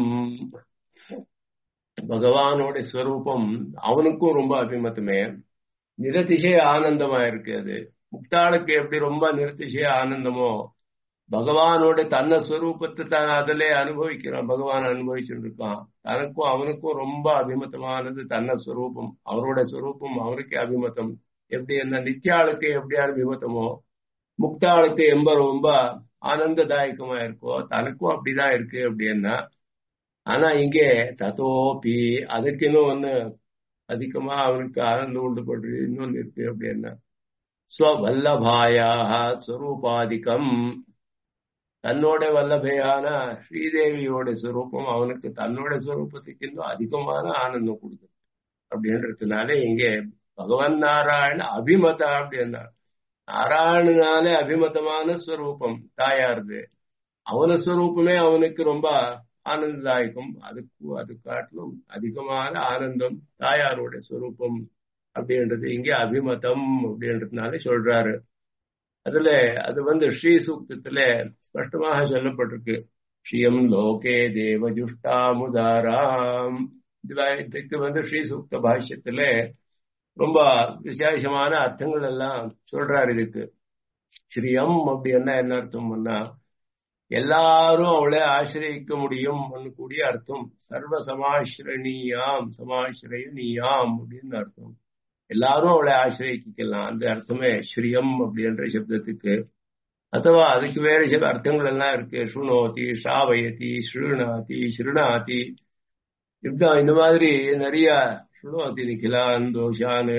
பகவானோட ஸ்வரூபம் அவனுக்கும் ரொம்ப அபிமத்தமே நிரதிசய ஆனந்தமா இருக்கு அது முக்தாளுக்கு எப்படி ரொம்ப நிரதிசய ஆனந்தமோ பகவானோட தன்ன ஸ்வரூபத்தை தான் அதிலே அனுபவிக்கிறான் பகவான் அனுபவிச்சுட்டு இருக்கான் தனக்கும் அவனுக்கும் ரொம்ப அபிமத்தமானது தன்ன ஸ்வரூபம் அவரோட ஸ்வரூபம் அவனுக்கே அபிமத்தம் எப்படி என்ன நித்யாளுக்கு எப்படி அபிமத்தமோ முக்தாளுக்கு எம்ப ரொம்ப ஆனந்ததாயகமா இருக்கோ தனக்கும் அப்படிதான் இருக்கு அப்படின்னா ஆனா இங்கே தத்தோப்பி அதுக்கு இன்னும் ஒண்ணு அதிகமா அவனுக்கு ஆனந்தம் உண்டு பண்றது இன்னொன்னு இருக்கு அப்படின்னா ஸ்வல்லபாயாக ஸ்வரூபாதிக்கம் தன்னோட வல்லபையான ஸ்ரீதேவியோட ஸ்வரூபம் அவனுக்கு தன்னோட ஸ்வரூபத்துக்கு இன்னும் அதிகமான ஆனந்தம் கொடுக்குது அப்படின்றதுனால இங்கே பகவன் நாராயண அபிமதா அப்படின்னா நாராயணனாலே அபிமதமான ஸ்வரூபம் தாயாருது அவன ஸ்வரூபமே அவனுக்கு ரொம்ப ஆனந்ததாயகம் அதுக்கு அது காட்டிலும் அதிகமான ஆனந்தம் தாயாரோட ஸ்வரூபம் அப்படின்றது இங்கே அபிமதம் அப்படின்றதுனால சொல்றாரு அதுல அது வந்து ஸ்ரீ சூக்தத்துல ஸ்பஷ்டமாக சொல்லப்பட்டிருக்கு ஸ்ரீயம் லோகே தேவஜுஷ்டாமுதாராம் இதுக்கு வந்து ஸ்ரீ சூக்த பாஷ்யத்துல ரொம்ப விசேஷமான அர்த்தங்கள் எல்லாம் சொல்றாரு இதுக்கு ஸ்ரீயம் அப்படி என்ன என்ன அர்த்தம் பண்ணா எல்லாரும் அவளை ஆசிரியிக்க முடியும் கூடிய அர்த்தம் சர்வ சமாசிரணியாம் சமாசிரயனியாம் அப்படின்னு அர்த்தம் எல்லாரும் அவளை ஆசிரியிக்கலாம் அந்த அர்த்தமே ஸ்ரீயம் அப்படின்ற சப்தத்துக்கு அதுவா அதுக்கு வேற சில அர்த்தங்கள் எல்லாம் இருக்கு சுணோதி ஷாவயதி ஸ்ருணாதி ஸ்ருணாதி இப்படிதான் இந்த மாதிரி நிறைய சுணோதி நிகிலான் தோஷான்னு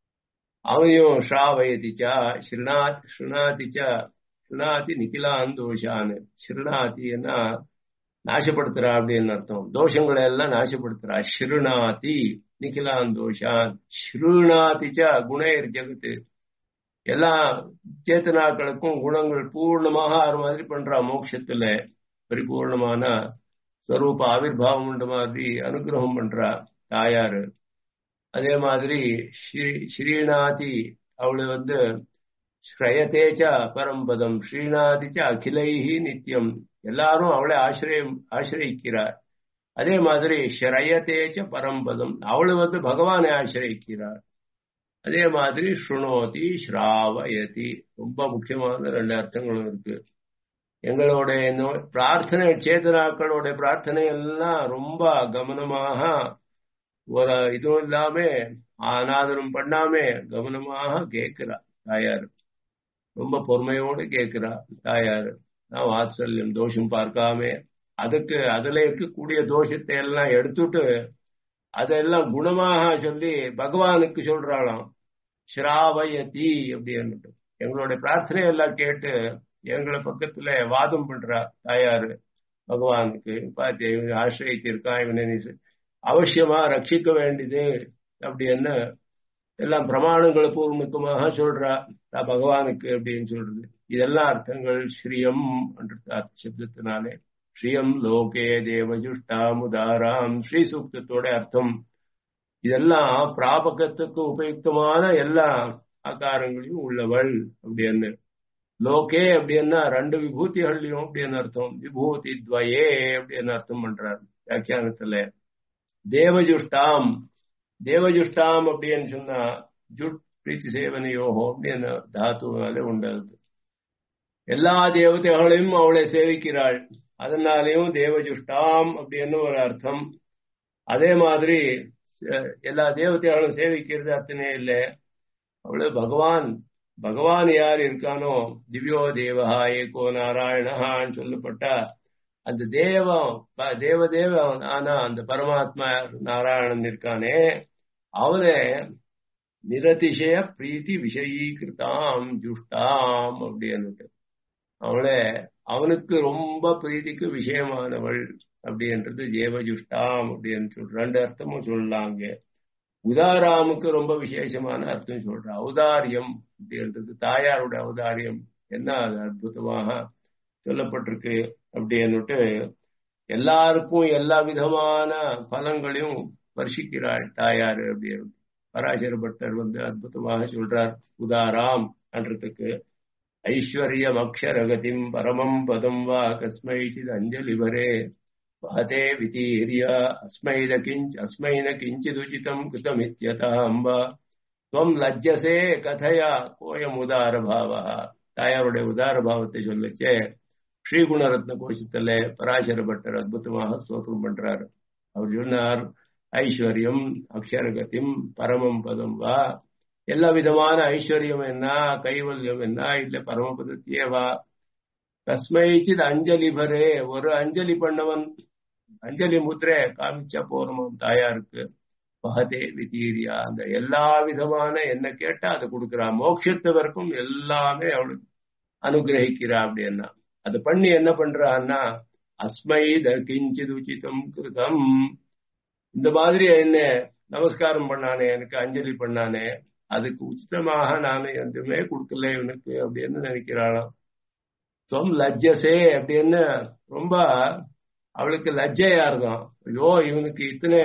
அவனையும் ஷாவயதிச்சா ஸ்ருணாத் ஸ்ருணாதிச்சா ஸ்ருணாதி நிகிலான் தோஷான்னு ஸ்ருணாத்தின்னா நாசப்படுத்துறா அப்படின்னு அர்த்தம் தோஷங்களை எல்லாம் நாசப்படுத்துறா ஸ்ருணாதி நிகிலான் தோஷான் ஸ்ருணாதிச்சா குணேர் ஜெகத்து எல்லா சேத்தனாக்களுக்கும் குணங்கள் பூர்ணமாக ஆறு மாதிரி பண்றா மோட்சத்துல பரிபூர்ணமான ஸ்வரூப ஆவிர்வாவம் உண்ட மாதிரி அனுகிரகம் பண்றா தாயாரு அதே மாதிரி ஸ்ரீ ஸ்ரீநாதி அவளை வந்து ஸ்ரயதேச்ச பரம்பதம் ஸ்ரீநாதிச்ச அகிலைஹி நித்தியம் எல்லாரும் அவளை ஆசிரியம் ஆசிரியிக்கிறார் அதே மாதிரி ஸ்ரயதேச்ச பரம்பதம் அவளை வந்து பகவானை ஆசிரியிக்கிறார் அதே மாதிரி ஸ்ருணோதி ஸ்ராவயதி ரொம்ப முக்கியமான ரெண்டு அர்த்தங்களும் இருக்கு எங்களோட பிரார்த்தனை சேதனாக்களோட பிரார்த்தனை எல்லாம் ரொம்ப கவனமாக ஒரு இதுவும் இல்லாம அனாதரம் பண்ணாம கவனமாக கேட்கிறா தாயார் ரொம்ப பொறுமையோடு கேட்கிறா தாயார் நான் வாத்சல்யம் தோஷம் பார்க்காம அதுக்கு அதுல இருக்கக்கூடிய தோஷத்தை எல்லாம் எடுத்துட்டு அதெல்லாம் குணமாக சொல்லி பகவானுக்கு சொல்றாளாம் ஸ்ராவயதி அப்படின்னு எங்களுடைய பிரார்த்தனை எல்லாம் கேட்டு எங்களை பக்கத்துல வாதம் பண்றா தாயாரு பகவானுக்கு பார்த்து இவன் ஆசிரியத்திருக்கான் இவனை அவசியமா ரட்சிக்க வேண்டியது அப்படின்னு எல்லாம் பிரமாணங்களை பூர்வமுக்கமாக சொல்றா பகவானுக்கு அப்படின்னு சொல்றது இதெல்லாம் அர்த்தங்கள் ஸ்ரீயம் என்ற சப்தத்தினாலே ஸ்ரீயம் லோகே தேவஜுஷ்டாம் உதாராம் ஸ்ரீ சூக்தத்தோட அர்த்தம் இதெல்லாம் பிராபகத்துக்கு உபயுக்தமான எல்லா ஆகாரங்களையும் உள்ளவள் அப்படின்னு லோகே அப்படின்னா ரெண்டு விபூதிகள்லயும் அப்படின்னு அர்த்தம் விபூதி துவயே அப்படின்னு அர்த்தம் பண்றார் வியாக்கியானத்துல தேவஜுஷ்டாம் தேவஜுஷ்டாம் அப்படின்னு சொன்னா ஜுட் பிரீத்தி சேவனையோகோ அப்படின்னு தாத்துனாலே உண்டாது எல்லா தேவதைகளையும் அவளை சேவிக்கிறாள் அதனாலேயும் தேவஜுஷ்டாம் அப்படின்னு ஒரு அர்த்தம் அதே மாதிரி எல்லா தேவதைகளும் சேவிக்கிறது அத்தனை இல்லை அவளு பகவான் பகவான் யார் இருக்கானோ திவ்யோ தேவஹா ஏகோ நாராயணஹான்னு சொல்லப்பட்ட அந்த தேவம் தேவதேவன் ஆனா அந்த பரமாத்மா நாராயணன் இருக்கானே அவனை நிரதிசய பிரீத்தி விஷயீகிருதாம் ஜுஷ்டாம் அப்படின்னு அவளை அவனுக்கு ரொம்ப பிரீதிக்கு விஷயமானவள் அப்படின்றது ஜேவஜுஷ்டாம் அப்படின்னு சொல்ற ரெண்டு அர்த்தமும் சொல்லலாங்க உதாராமுக்கு ரொம்ப விசேஷமான அர்த்தம் சொல்ற ஔதாரியம் அப்படின்றது தாயாரோட ஔதாரியம் என்ன அது அற்புதமாக சொல்லப்பட்டிருக்கு அப்படின்னுட்டு எல்லாருக்கும் எல்லா விதமான பலங்களையும் ஸ்பர்சிக்கிறாள் தாயார் அப்படின்னு பராசர பட்டர் வந்து அற்புதமாக சொல்றார் உதாராம் என்றதுக்கு ஐஸ்வர்யம் அக்ஷரகதிம் பரமம் பதம் வா கஸ்மைச்சித் அஞ்சலி வரே பாதே விதீரிய அஸ்மைத கிஞ்ச் அஸ்மைன கிஞ்சிதுச்சிதம் கிருதமித்யதா அம்பா துவம் லஜ்ஜசே கதையா கோயம் உதார பாவா தாயாருடைய உதார பாவத்தை சொல்லிச்சே ஸ்ரீகுணரத்ன கோஷத்துல பராசர பட்டர் அற்புதமாக ஸ்தோத்திரம் பண்றார் அவர் சொன்னார் ஐஸ்வர்யம் அக்ஷரகத்திம் பரமம் பதம் வா எல்லா விதமான ஐஸ்வர்யம் என்ன கைவல்யம் என்ன இல்ல பரமபதத்தியே வா கஸ்மைச்சித் அஞ்சலி பரே ஒரு அஞ்சலி பண்ணவன் அஞ்சலி முத்திரை காமிச்சா போறோம் தாயாருக்கு பகதே விதீரியா அந்த எல்லா விதமான என்ன கேட்டா அதை கொடுக்கிறா மோட்சத்து வரைக்கும் எல்லாமே அவளுக்கு அனுகிரகிக்கிறா அப்படின்னா அது பண்ணி என்ன பண்றான்னா அஸ்மை த கிஞ்சித் உச்சிதம் கிருதம் இந்த மாதிரி என்ன நமஸ்காரம் பண்ணானே எனக்கு அஞ்சலி பண்ணானே அதுக்கு உச்சிதமாக நான் எதுவுமே கொடுக்கல இவனுக்கு அப்படின்னு நினைக்கிறாளாம் தொம் லஜ்ஜசே அப்படின்னு ரொம்ப அவளுக்கு லஜ்ஜையா இருக்கும் ஐயோ இவனுக்கு இத்தனை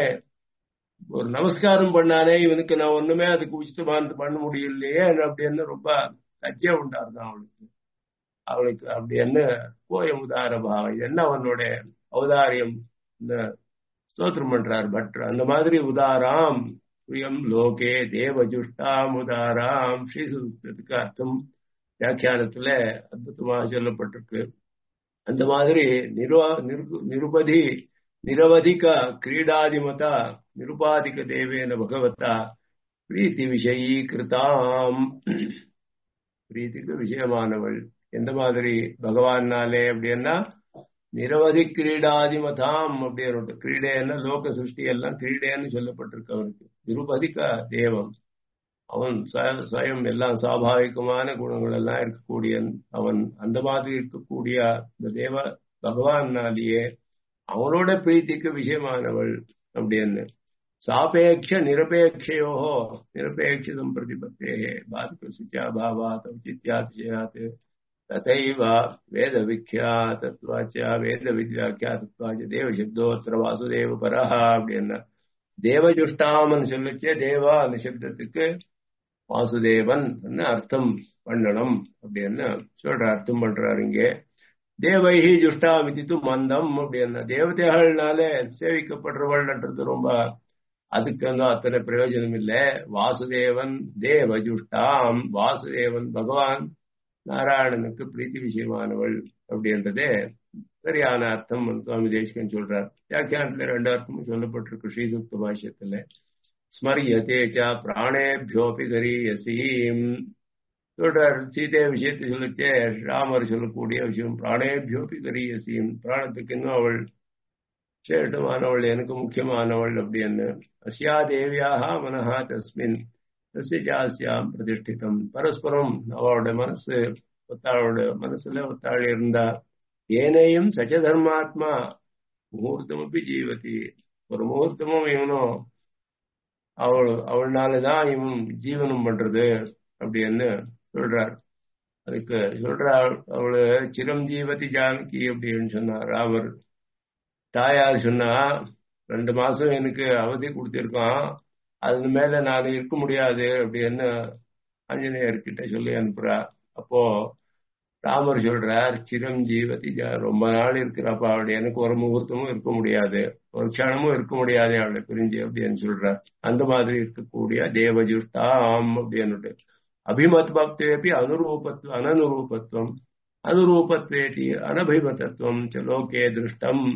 ஒரு நமஸ்காரம் பண்ணானே இவனுக்கு நான் ஒண்ணுமே அதுக்கு உச்சிதமா பண்ண முடியலையே அப்படின்னு ரொம்ப லஜ்ஜை உண்டாருதான் அவளுக்கு அவளுக்கு அப்படின்னு கோயம் உதார பாவம் என்ன அவனுடைய அவதாரியம் இந்த ஸ்தோத்திரம் பண்றார் பட் அந்த மாதிரி உதாராம் சுயம் லோகே தேவஜுஷ்டாம் உதாராம் ஸ்ரீசுக்கு அர்த்தம் வியாக்கியானத்துல அற்புதமாக சொல்லப்பட்டிருக்கு அந்த மாதிரி நிருவா நிருபதி நிரவதிக கிரீடாதிமதா நிருபாதிக தேவேன பகவத்தா பிரீத்தி விஷயீ கிருதாம் பிரீத்திக்கு விஷயமானவள் எந்த மாதிரி பகவான்னாலே அப்படின்னா நிரவதி கிரீடாதிமதாம் அப்படின்னு கிரீடேன்னா லோக சிருஷ்டி எல்லாம் கிரீடேன்னு சொல்லப்பட்டிருக்கு அவருக்கு நிருபதிக தேவம் அவன் சுயம் எல்லாம் சுவாபாவிகமான குணங்கள் எல்லாம் இருக்கக்கூடிய அவன் அந்த மாதிரி இருக்கக்கூடிய இந்த தேவ பகவான்னாலேயே அவனோட பிரீத்திக்கு விஷயமானவள் அப்படின்னு சாபேட்ச நிரபேட்சையோ நிரபேட்சிதம் பிரதிபத்தே பாதகசிச்சா பாவாத் ஔச்சித்யாதிசயாத் तथैव वेदविख्यातत्वाच वेदविद्याख्यातत्वाच தேவசப்தோத்திர வாசுதேவ பரஹா அப்படின்னா தேவஜுஷ்டாமன் சொல்லிச்சே தேவா அந்த சப்தத்துக்கு வாசுதேவன் அர்த்தம் பண்ணணும் அப்படின்னு சொல்ற அர்த்தம் பண்றாரு இங்கே தேவைஹி ஜுஷ்டாமிதித்து மந்தம் அப்படின்னா தேவதைகள்னால சேவிக்கப்படுறவள்ன்றது ரொம்ப அதுக்கு வந்து அத்தனை பிரயோஜனம் இல்லை வாசுதேவன் தேவஜுஷ்டாம் வாசுதேவன் பகவான் நாராயணனுக்கு பிரீத்தி விஷயமானவள் அப்படின்றதே சரியான அர்த்தம் சுவாமி தேசிகன் சொல்றார் வியாக்கியானத்துல ரெண்டு அர்த்தமும் சொல்லப்பட்டிருக்கு ஸ்ரீசுக்த பாஷ்யத்துல ஸ்மரியத்தே ச பிராணேபியோபி கரீயசீம் சொல்றார் சீதை விஷயத்தை சொல்லிச்சே ராமர் சொல்லக்கூடிய விஷயம் பிராணேபியோபி கரியசியும் பிராணத்துக்கு இன்னும் அவள் சேட்டமானவள் எனக்கு முக்கியமானவள் அப்படின்னு அஸ்யா தேவியாக மனஹா தஸ்மின் தஸ்ய ஜாஸ்யாம் பிரதிஷ்டிதம் பரஸ்பரம் அவளோட மனசு ஒத்தாளோட மனசுல ஒத்தாள் இருந்தா ஏனையும் சச்ச தர்மாத்மா முகூர்த்தமப்பி ஜீவதி ஒரு முகூர்த்தமும் இவனும் அவள் அவள்னாலதான் இவன் ஜீவனம் பண்றது அப்படின்னு சொல்றார் அதுக்கு சொல்றாள் அவளு சிரஞ்சீவதி ஜானகி அப்படின்னு சொன்னார் ராமர் தாயார் சொன்னா ரெண்டு மாசம் எனக்கு அவதி கொடுத்திருக்கான் அது மேல நான் இருக்க முடியாது அப்படின்னு ஆஞ்சநேயர்கிட்ட சொல்லி அனுப்புறா அப்போ ராமர் சொல்றார் சிரஞ்சீவதி ரொம்ப நாள் இருக்கிறப்ப அவள் எனக்கு ஒரு முகூர்த்தமும் இருக்க முடியாது ஒரு க்ஷணமும் இருக்க முடியாது அவளை பிரிஞ்சு அப்படின்னு சொல்றார் அந்த மாதிரி இருக்கக்கூடிய தேவஜுஷ்டாம் அப்படின்னுட்டு அபிமத் பக்தேபி அனுரூபத்துவம் அனனுரூபத்துவம் அனுரூபத்வேதி அனபிமதத்துவம் லோகே திருஷ்டம்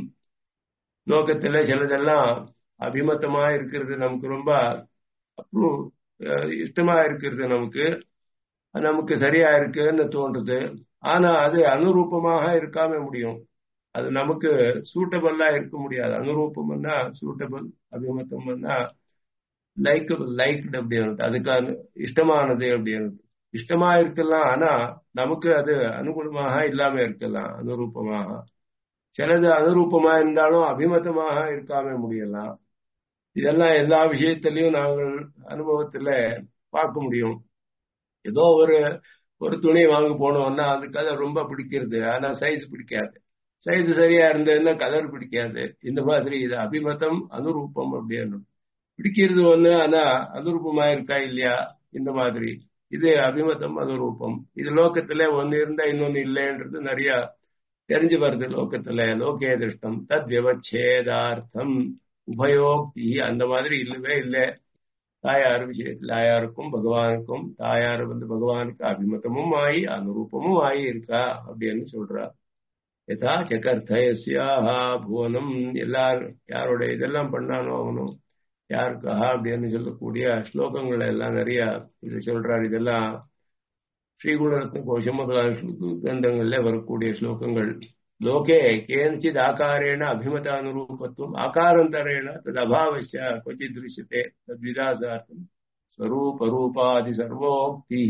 லோகத்துல சிலதெல்லாம் அபிமத்தமா இருக்கிறது நமக்கு ரொம்ப அப்புறம் இஷ்டமா இருக்கிறது நமக்கு நமக்கு சரியா இருக்குன்னு தோன்றுது ஆனா அது அனுரூபமாக இருக்காம முடியும் அது நமக்கு சூட்டபிளா இருக்க முடியாது அனுரூபம்னா சூட்டபிள் அபிமத்தம்னா லைக்கபிள் லைக்டு அப்படின்னு அதுக்கு இஷ்டமானது அப்படின்னு இஷ்டமா இருக்கலாம் ஆனா நமக்கு அது அனுகூலமாக இல்லாம இருக்கலாம் அனுரூபமாக சிலது அனுரூபமா இருந்தாலும் அபிமத்தமாக இருக்காம முடியலாம் இதெல்லாம் எல்லா விஷயத்திலையும் நாங்கள் அனுபவத்துல பார்க்க முடியும் ஏதோ ஒரு ஒரு துணி வாங்க போனோம்னா அந்த கலர் ரொம்ப பிடிக்கிறது ஆனா சைஸ் பிடிக்காது சைஸ் சரியா இருந்ததுன்னா கலர் பிடிக்காது இந்த மாதிரி இது அபிமதம் அனுரூபம் அப்படின்னு பிடிக்கிறது ஒண்ணு ஆனா அனுரூபமா இருக்கா இல்லையா இந்த மாதிரி இது அபிமதம் அனுரூபம் இது லோக்கத்துல ஒன்னு இருந்தா இன்னொன்னு இல்லைன்றது நிறைய தெரிஞ்சு வருது லோக்கத்துல லோகே திருஷ்டம் தத் விவச்சேதார்த்தம் உபயோக்தி அந்த மாதிரி இல்லவே இல்லை தாயார் விஷயத்தில் தாயாருக்கும் பகவானுக்கும் தாயார் வந்து பகவானுக்கு அபிமதமும் ஆகி அனுரூபமும் ஆகி இருக்கா அப்படின்னு சொல்றா யதா சக்கர்த்தயசியாஹா புவனம் எல்லாரும் யாரோட இதெல்லாம் பண்ணானோ அவனும் யாருக்கா அப்படின்னு சொல்லக்கூடிய ஸ்லோகங்கள் எல்லாம் நிறைய இது சொல்றாரு இதெல்லாம் ஸ்ரீகுணரத்ன கோஷம் முதலான கிரந்தங்கள்ல வரக்கூடிய ஸ்லோகங்கள் லோகே கேனச்சித் ஆகாரேண அபிமதானுரூபத்துவம் ஆகாரந்தரேண தது அபாவசிய கொச்சித் திருஷ்யத்தை தத்விதாசார்த்தம் ஸ்வரூப ரூபாதி சர்வோக்தி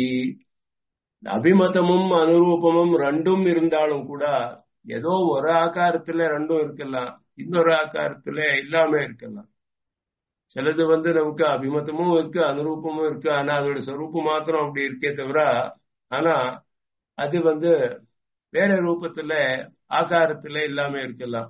அபிமதமும் அனுரூபமும் ரெண்டும் இருந்தாலும் கூட ஏதோ ஒரு ஆகாரத்துல ரெண்டும் இருக்கலாம் இன்னொரு ஆகாரத்துல இல்லாம இருக்கலாம் சிலது வந்து நமக்கு அபிமதமும் இருக்கு அனுரூபமும் இருக்கு ஆனா அதோட ஸ்வரூபம் மாத்திரம் அப்படி இருக்கே தவிர ஆனா அது வந்து வேற ரூபத்துல ஆகாரத்துல இல்லாம இருக்கலாம்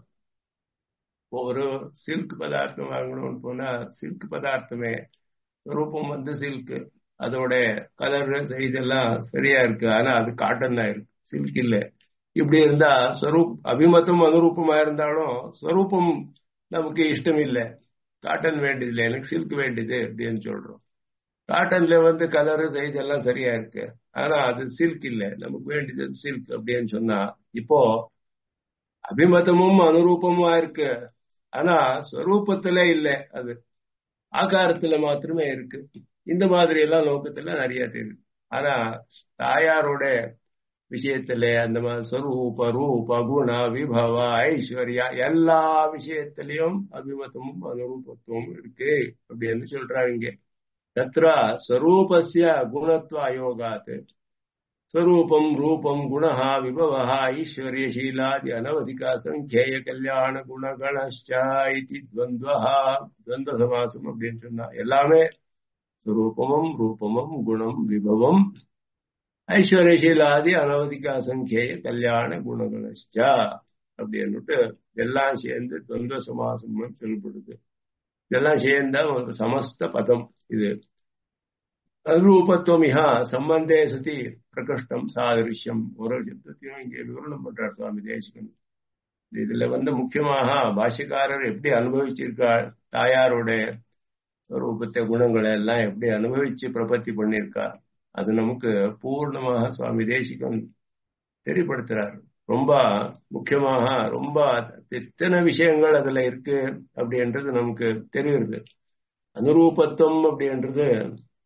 ஒரு சில்க் பதார்த்தம் வாங்கணும்னு போனா சில்க் பதார்த்தமே ரூபம் வந்து சில்க் அதோட கலர் இதெல்லாம் சரியா இருக்கு ஆனா அது காட்டன் தான் இருக்கு சில்க் இல்ல இப்படி இருந்தா ஸ்வரூப் அபிமதம் அனுரூபமா இருந்தாலும் ஸ்வரூபம் நமக்கு இஷ்டம் இல்லை காட்டன் வேண்டியது இல்லை எனக்கு சில்க் வேண்டியது அப்படின்னு சொல்றோம் காட்டன்ல வந்து கலரு சைஸ் எல்லாம் சரியா இருக்கு ஆனா அது சில்க் இல்ல நமக்கு வேண்டியது சில்க் அப்படின்னு சொன்னா இப்போ அபிமதமும் அனுரூபமா இருக்கு ஆனா ஸ்வரூபத்துல இல்ல அது ஆகாரத்துல மாத்திரமே இருக்கு இந்த மாதிரி எல்லாம் லோகத்துல நிறைய தெரியுது ஆனா தாயாரோட விஷயத்துல அந்த மாதிரி ஸ்வரூப ரூப குண விபவ ஐஸ்வர்யா எல்லா விஷயத்திலையும் அபிமதமும் அனுரூபத்துவம் இருக்கு அப்படின்னு சொல்றாங்க இங்க தத்ர ஸ்வரூபஸ்ய குணத்வ அயோகாத் ஸ்வரூபம் ரூபம் குண விபவ ஐஸ்வர்யசீலாதி அனவதிகா சங்கேய கல்யாண குணகணஷ்டா இது துவந்துவா துவந்த சமாசம் அப்படின்னு சொன்னா எல்லாமே ஸ்வரூபமும் ரூபமும் குணம் விபவம் ஐஸ்வர்யசீலாதி அனவதிகா சங்கேய கல்யாண குணகணஷ்டா அப்படின்னுட்டு எல்லாம் சேர்ந்து துவந்த சமாசம் சொல்லப்படுது இதெல்லாம் சேர்ந்தா ஒரு சமஸ்த பதம் இது அனுரூபத்துவமிகா சம்பந்தே சதி பிரகிருஷ்டம் சாதிருஷ்யம் ஒரு சப்தத்தையும் இங்கே விவரணம் பண்றார் சுவாமி தேசிகன் இதுல வந்து முக்கியமாக பாஷ்யக்காரர் எப்படி அனுபவிச்சிருக்கார் தாயாரோட ஸ்வரூபத்தை குணங்களை எல்லாம் எப்படி அனுபவிச்சு பிரபத்தி பண்ணியிருக்கார் அது நமக்கு பூர்ணமாக சுவாமி தேசிகன் தெரியப்படுத்துறார் ரொம்ப முக்கியமாக ரொம்ப எத்தனை விஷயங்கள் அதுல இருக்கு அப்படின்றது நமக்கு தெரியுது அனுரூபத்துவம் அப்படின்றது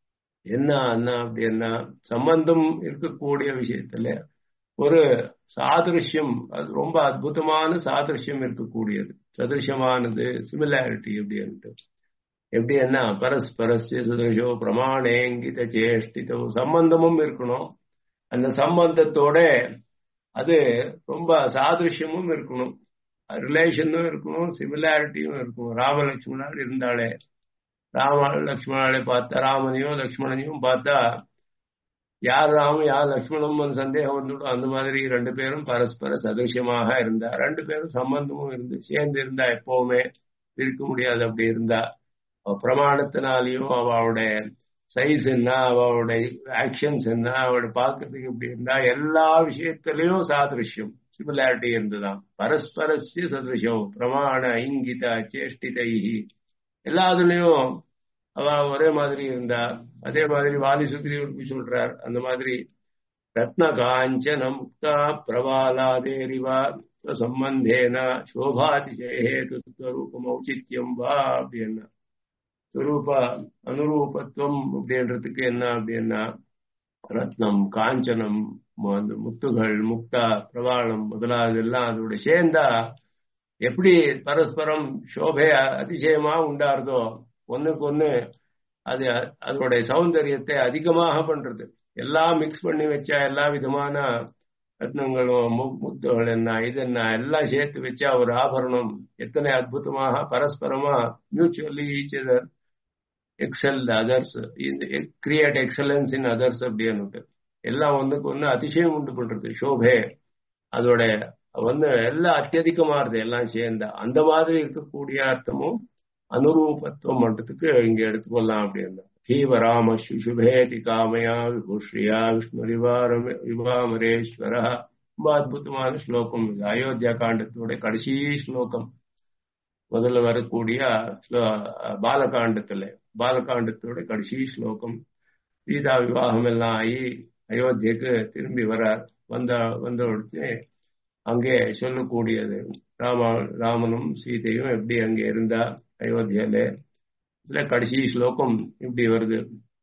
என்ன என்ன அப்படின்னா சம்பந்தம் இருக்கக்கூடிய விஷயத்துல ஒரு சாதிருஷ்யம் அது ரொம்ப அற்புதமான சாதிருஷ்யம் இருக்கக்கூடியது சதிருஷமானது சிமிலாரிட்டி அப்படின்ட்டு எப்படி என்ன பரஸ்பரஸ்ய சதுருஷோ பிரமாணேங்கித சேஷ்டிதோ சம்பந்தமும் இருக்கணும் அந்த சம்பந்தத்தோட அது ரொம்ப சாதிருஷ்யமும் இருக்கணும் ரிலேஷனும் இருக்கணும் சிமிலாரிட்டியும் இருக்கணும் ராமலட்சுமணால் இருந்தாலே ராம லக்ஷ்மணாலே பார்த்தா ராமனையும் லக்ஷ்மணனையும் பார்த்தா யார் ராமன் யார் லக்ஷ்மணன் சந்தேகம் வந்துடும் அந்த மாதிரி ரெண்டு பேரும் பரஸ்பர சதசியமாக இருந்தா ரெண்டு பேரும் சம்பந்தமும் இருந்து சேர்ந்து இருந்தா எப்பவுமே இருக்க முடியாது அப்படி இருந்தா பிரமாணத்தினாலையும் அவளுடைய சைஸ் என்ன அவளுடைய ஆக்ஷன்ஸ் என்ன அவளுடைய பார்க்கறதுக்கு இப்படி இருந்தா எல்லா விஷயத்திலையும் சாதிருஷ்யம் சிமிலாரிட்டி இருந்துதான் பரஸ்பரஸ்ய சதிருஷம் பிரமாண இங்கித சேஷ்டிதை எல்லாத்துலயும் அவ ஒரே மாதிரி இருந்தா அதே மாதிரி வாலி சுக்ரீவருக்கு சொல்றார் அந்த மாதிரி ரத்ன காஞ்சன முக்தா பிரபாலாதேரிவா சம்பந்தேன சோபாதிசேதுவரூபம் ஔச்சித்யம் வா அப்படின்னா சுரூப அனுரூபத்துவம் அப்படின்றதுக்கு என்ன அப்படின்னா ரத்னம் காஞ்சனம் அந்த முத்துகள் முக்தா பிரபாளம் முதலாவது எல்லாம் அதோட சேர்ந்தா எப்படி பரஸ்பரம் சோபை அதிசயமா உண்டாருதோ ஒண்ணுக்கு ஒண்ணு அது அதனுடைய சௌந்தரியத்தை அதிகமாக பண்றது எல்லாம் மிக்ஸ் பண்ணி வச்சா எல்லா விதமான ரத்னங்களும் முத்துகள் என்ன இது என்ன எல்லாம் சேர்த்து வச்சா ஒரு ஆபரணம் எத்தனை அற்புதமாக பரஸ்பரமா mutually each other excel others create excellence in others அப்படின்னு எல்லாம் ஒன்றுக்கு ஒன்று அதிசயம் உண்டு பண்றது ஷோபே அதோட வந்து எல்லாம் அத்தியதிகமாறுது எல்லாம் சேர்ந்த அந்த மாதிரி இருக்கக்கூடிய அர்த்தமும் அனுரூபத்துவம் பண்றதுக்கு இங்க எடுத்துக்கொள்ளலாம் அப்படின்னா தீவராம சுபேதி காமயா விபுஸ்ரீயா விஷ்ணுரிவாமரேஸ்வர ரொம்ப அற்புதமான ஸ்லோகம் இது அயோத்தியா காண்டத்தோட கடைசி ஸ்லோகம் முதல்ல வரக்கூடிய பாலகாண்டத்துல பாலகாண்டத்தோட கடைசி ஸ்லோகம் சீதா விவாகம் எல்லாம் ஆகி அயோத்தியக்கு திரும்பி வரார் வந்த வந்த உடனே அங்கே சொல்லக்கூடியது ராம ராமனும் சீதையும் எப்படி அங்கே இருந்தா அயோத்தியால இதுல கடைசி ஸ்லோகம் இப்படி வருது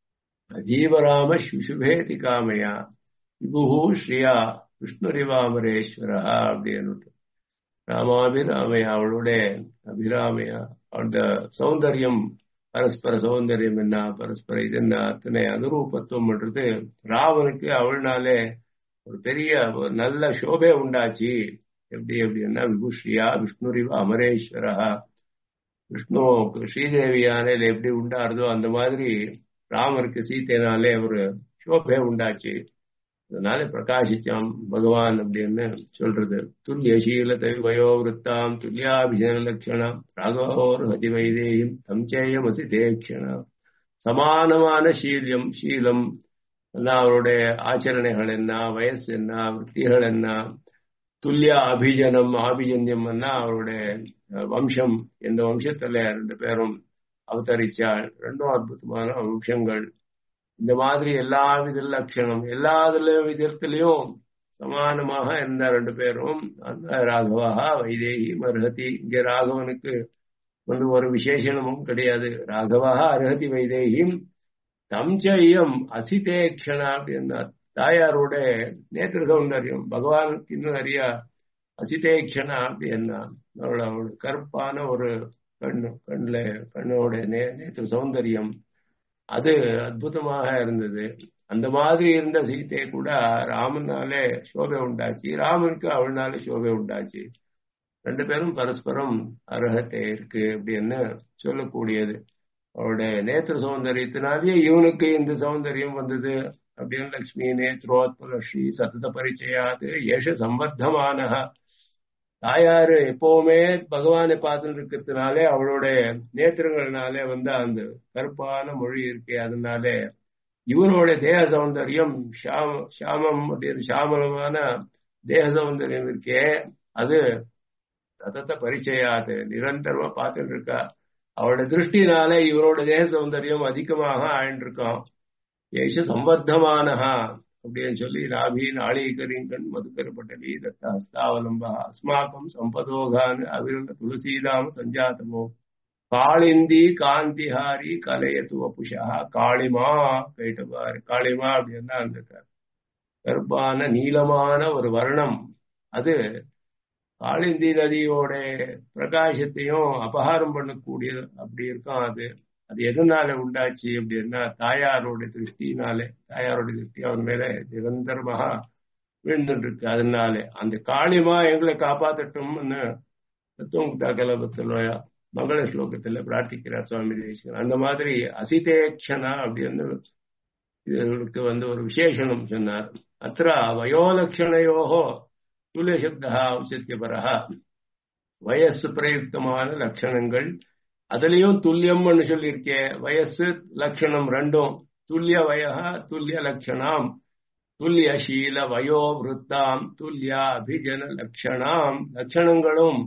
ஜீவராம சுசுபேதி காமையா விபுஹு ஸ்ரீயா விஷ்ணுரிவாமரேஸ்வரா அப்படின்னு ராமாபிராமையா அவளுடைய அபிராமையா அந்த சௌந்தரியம் பரஸ்பர சௌந்தரியம் என்ன பரஸ்பர இது என்ன அத்தனை அனுரூபத்துவம்ன்றது ராவனுக்கு அவள்னாலே ஒரு பெரிய ஒரு நல்ல சோபை உண்டாச்சு எப்படி எப்படின்னா விபுஸ்ரீயா விஷ்ணுரிவ அமரேஸ்வரா விஷ்ணு ஸ்ரீதேவியானது எப்படி உண்டாருதோ அந்த மாதிரி ராமருக்கு சீத்தைனாலே ஒரு சோபை உண்டாச்சு அதனால பிரகாசிச்சாம் பகவான் அப்படின்னு சொல்றது துல்லியசீலத்தை வயோவிருத்தாம் துல்லியாபிஜன லட்சணம் ராகவோர் ஹதி வைதேயும் தம்சேயம் அசி தேக்ஷணம் சமானமான சீலியம் சீலம் அவருடைய ஆச்சரணைகள் என்ன வயசு என்ன விற்த்திகள் என்ன துல்லிய அபிஜனம் ஆபிஜன்யம் அவருடைய வம்சம் எந்த வம்சத்துல ரெண்டு பேரும் அவதரிச்சாள் ரெண்டும் அற்புதமான வம்சங்கள் இந்த மாதிரி எல்லா வித லட்சணம் எல்லா விதத்திலையும் சமானமாக இருந்த ரெண்டு பேரும் அந்த ராகவா வைதேகி மருகதி இங்க ராகவனுக்கு வந்து ஒரு விசேஷனமும் கிடையாது ராகவா அருகதி வைதேகியும் தம்சையம் அசிதேக்ஷணா அப்படின்னா தாயாரோட நேத்திர சௌந்தரியம் பகவானுக்கு இன்னும் நிறைய அசிதேக்ஷணா அப்படின்னா அவளோட அவளோட கருப்பான ஒரு கண்ணு கண்ணுல கண்ணோட நே நேத்திர சௌந்தரியம் அது அற்புதமாக இருந்தது அந்த மாதிரி இருந்த சீத்தை கூட ராமனாலே சோபை உண்டாச்சு ராமனுக்கு அவள்னாலே சோபை உண்டாச்சு ரெண்டு பேரும் பரஸ்பரம் அருகத்தை இருக்கு அப்படின்னு சொல்லக்கூடியது அவருடைய நேத்திர சௌந்தரியத்தினாலேயே இவனுக்கு இந்த சௌந்தரியம் வந்தது அப்படின்னு லட்சுமி நேத்ரோத்பலஸ்ரீ சத்தத பரிச்சயாது ஏஷ சம்பத்தமான தாயாரு எப்பவுமே பகவானை பார்த்துட்டு இருக்கிறதுனாலே அவளுடைய நேத்திரங்கள்னாலே வந்து அந்த கருப்பான மொழி இருக்கு அதனாலே இவனோட தேக சௌந்தரியம் ஷாமம் அப்படின்னு ஷாமலமான தேக சௌந்தரியம் இருக்கே அது சதத்த பரிச்சயாது நிரந்தரமா பார்த்துட்டு இருக்கா அவரோட திருஷ்டினால இவரோட தேக சௌந்தரியம் அதிகமாக ஆயின்றிருக்கான் ஏஷ சம்பர்த்தமானஹா அப்படின்னு சொல்லி நாபி நாளீகரிங்கன் மதுக்கரப்பட்டலி தத்த ஹஸ்தாவலம்பா அஸ்மாக்கம் சம்பதோகான் அவிரல துளசீதாம சஞ்சாத்தமோ காளிந்தி காந்திஹாரி கலையத்து வபுஷா காளிமா கேட்டுப்பாரு காளிமா அப்படின்னா அந்த கருப்பான நீளமான ஒரு வர்ணம் அது காளிந்தி நதியோட பிரகாசத்தையும் அபகாரம் பண்ணக்கூடிய அப்படி இருக்கும் அது அது எதனால உண்டாச்சு அப்படின்னா தாயாரோட திருஷ்டினாலே தாயாரோட திருஷ்டி அவன் மேல நிரந்தரமாக விழுந்துட்டு இருக்கு அதனால அந்த காளிமா எங்களை காப்பாத்தட்டும்னு தத்துவமுக்தா கலபத்துல மங்கள ஸ்லோகத்துல பிரார்த்திக்கிறார் சுவாமி தேசிகன் அந்த மாதிரி அசிதேக்ஷனா அப்படின்னு இதற்கு வந்து ஒரு விசேஷனம் சொன்னார் அத்த வயோலட்சணையோகோ துல்லியசப்தா ஔச்சித்யபரா வயசு பிரயுக்தமான லட்சணங்கள் அதுலயும் துல்லியம்னு சொல்லியிருக்கேன் வயசு லட்சணம் ரெண்டும் துல்லிய வயகா துல்லிய லட்சணாம் துல்லிய சீல வயோ விருத்தாம் துல்லிய அபிஜன லட்சணாம் லட்சணங்களும்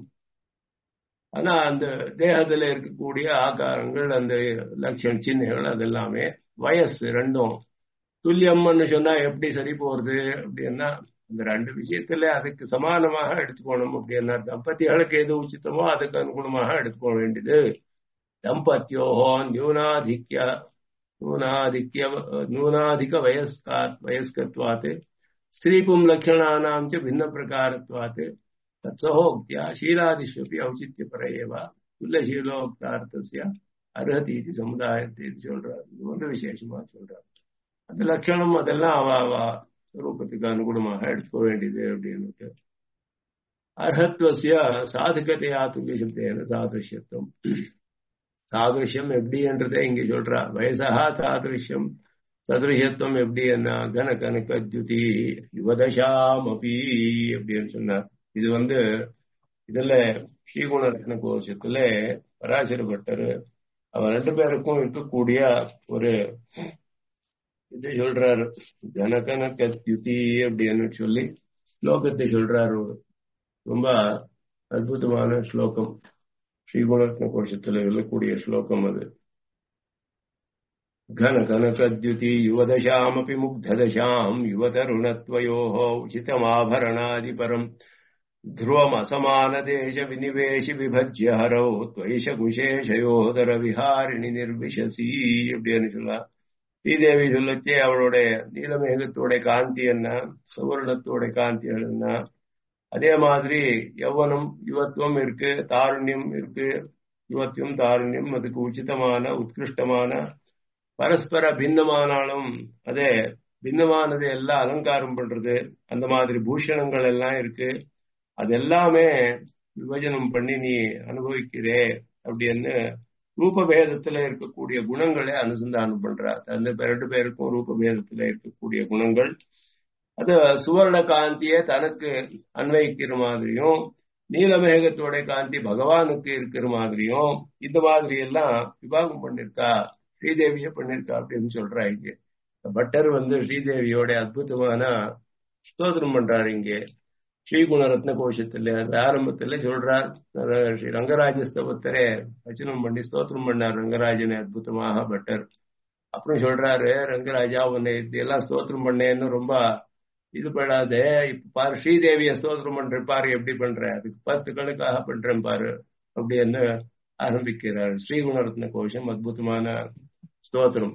ஆனா அந்த தேகத்துல இருக்கக்கூடிய ஆகாரங்கள் அந்த லட்சண சின்னங்கள் அது எல்லாமே வயசு ரெண்டும் துல்லியம்னு சொன்னா எப்படி சரி போறது அப்படின்னா இந்த ரெண்டு விஷயத்துல அதுக்கு சமானமாக எடுத்துக்கணும் அப்படின்னா தம்பதிகளுக்கு எது உச்சித்தமோ அதுக்கு அனுகுணமாக எடுத்துக்க வேண்டியது தம்பத்தியோகோ நியூனாதிக்ய நூனாதிக்ய நூனாதிக வயஸ்காத் வயஸ்கத்வாத் ஸ்ரீபும் லட்சணானாம் ச பின்ன பிரகாரத்வாத் தத்சகோக்தியா ஷீலாதிஷ்வபி ஔச்சித்யபர ஏவ துல்லசீலோக்தார்த்தசிய அர்ஹதி இது சமுதாயத்தை சொல்றார் இது வந்து விசேஷமா சொல்றார் அந்த லட்சணம் அதெல்லாம் அவ அவ ரூபத்துக்கு அனுகுணமாக எடுத்துக்க வேண்டியது அப்படின்னு அர்ஹத்வசிய சாதுகதையா துல்லிய சப்தேன சாதிருஷ்யத்துவம் சாதிருஷ்யம் எப்படின்றதை இங்க சொல்றா வயசா சாதிருஷ்யம் சதுருஷத்துவம் எப்படி என்ன கன கனக ஜுதி யுவதசாம் அபி அப்படின்னு சொன்னார் இது வந்து இதுல ஸ்ரீகுணரத்ன கோஷத்துல பராசர பட்டர் அவன் ரெண்டு பேருக்கும் இருக்கக்கூடிய ஒரு இது சொல்றாரு கனகனக யுதி அப்படின்னு சொல்லி ஸ்லோகத்தை சொல்றாரு ரொம்ப அற்புதமான ஸ்லோகம் ஸ்ரீகுணரத்ன கோஷத்துல சொல்லக்கூடிய ஸ்லோகம் அது घन कनकद्युति युवदशामपि मुग्धदशाम् युवतरुणत्वयोः उचितमाभरणादिपरम् ध्रुवमसमानदेशविनिवेशि विभज्य हरौ त्वैष कुशेषयोदर விஹாரிணி நிர்விஷசி அப்படின்னு சொல்லலாம் ஸ்ரீதேவி சொல்லச்சே அவளுடைய நீலமேகத்தோட காந்தி என்ன சுவர்ணத்தோட காந்தி என்ன அதே மாதிரி யௌவனம் யுவத்துவம் இருக்கு தாருண்யம் இருக்கு யுவத்தியம் தாருண்யம் அதுக்கு உச்சிதமான உத்கிருஷ்டமான பரஸ்பர பின்னமானாலும் அதே பின்னமானது எல்லாம் அலங்காரம் பண்றது அந்த மாதிரி பூஷணங்கள் எல்லாம் இருக்கு அது எல்லாமே விபஜனம் பண்ணி நீ அனுபவிக்கிறே அப்படின்னு ரூபபேதத்துல இருக்கக்கூடிய குணங்களை அனுசந்தானம் பண்றார் அந்த ரெண்டு பேருக்கும் ரூபபேதத்துல இருக்கக்கூடிய குணங்கள் அது சுவர்ண காந்தியை தனக்கு அன்வைக்கிற மாதிரியும் நீலமேகத்தோட காந்தி பகவானுக்கு இருக்கிற மாதிரியும் இந்த மாதிரி எல்லாம் விவாகம் பண்ணிருக்கா ஸ்ரீதேவிய பண்ணிருக்கா அப்படின்னு சொல்றா இங்க பட்டர் வந்து ஸ்ரீதேவியோட அற்புதமான ஸ்தோத்திரம் பண்றாரு இங்க ஸ்ரீகுணரத்ன கோஷத்துல ஆரம்பத்துல சொல்றார் ஸ்ரீ ரங்கராஜஸ்தவத்தரே வச்சனம் பண்ணி ஸ்தோத்திரம் பண்ணார் ரங்கராஜனை அற்புதமாக பட்டர் அப்புறம் சொல்றாரு ரங்கராஜா உன்னை இதெல்லாம் ஸ்தோத்திரம் பண்ணேன்னு ரொம்ப இது பண்ணாத இப்ப பாரு ஸ்ரீதேவிய ஸ்தோத்திரம் பண்ற பாரு எப்படி பண்ற அதுக்கு பத்து கணக்காக பண்றேன் பாரு அப்படின்னு ஆரம்பிக்கிறார் ஸ்ரீகுணரத்ன கோஷம் அற்புதமான ஸ்தோத்திரம்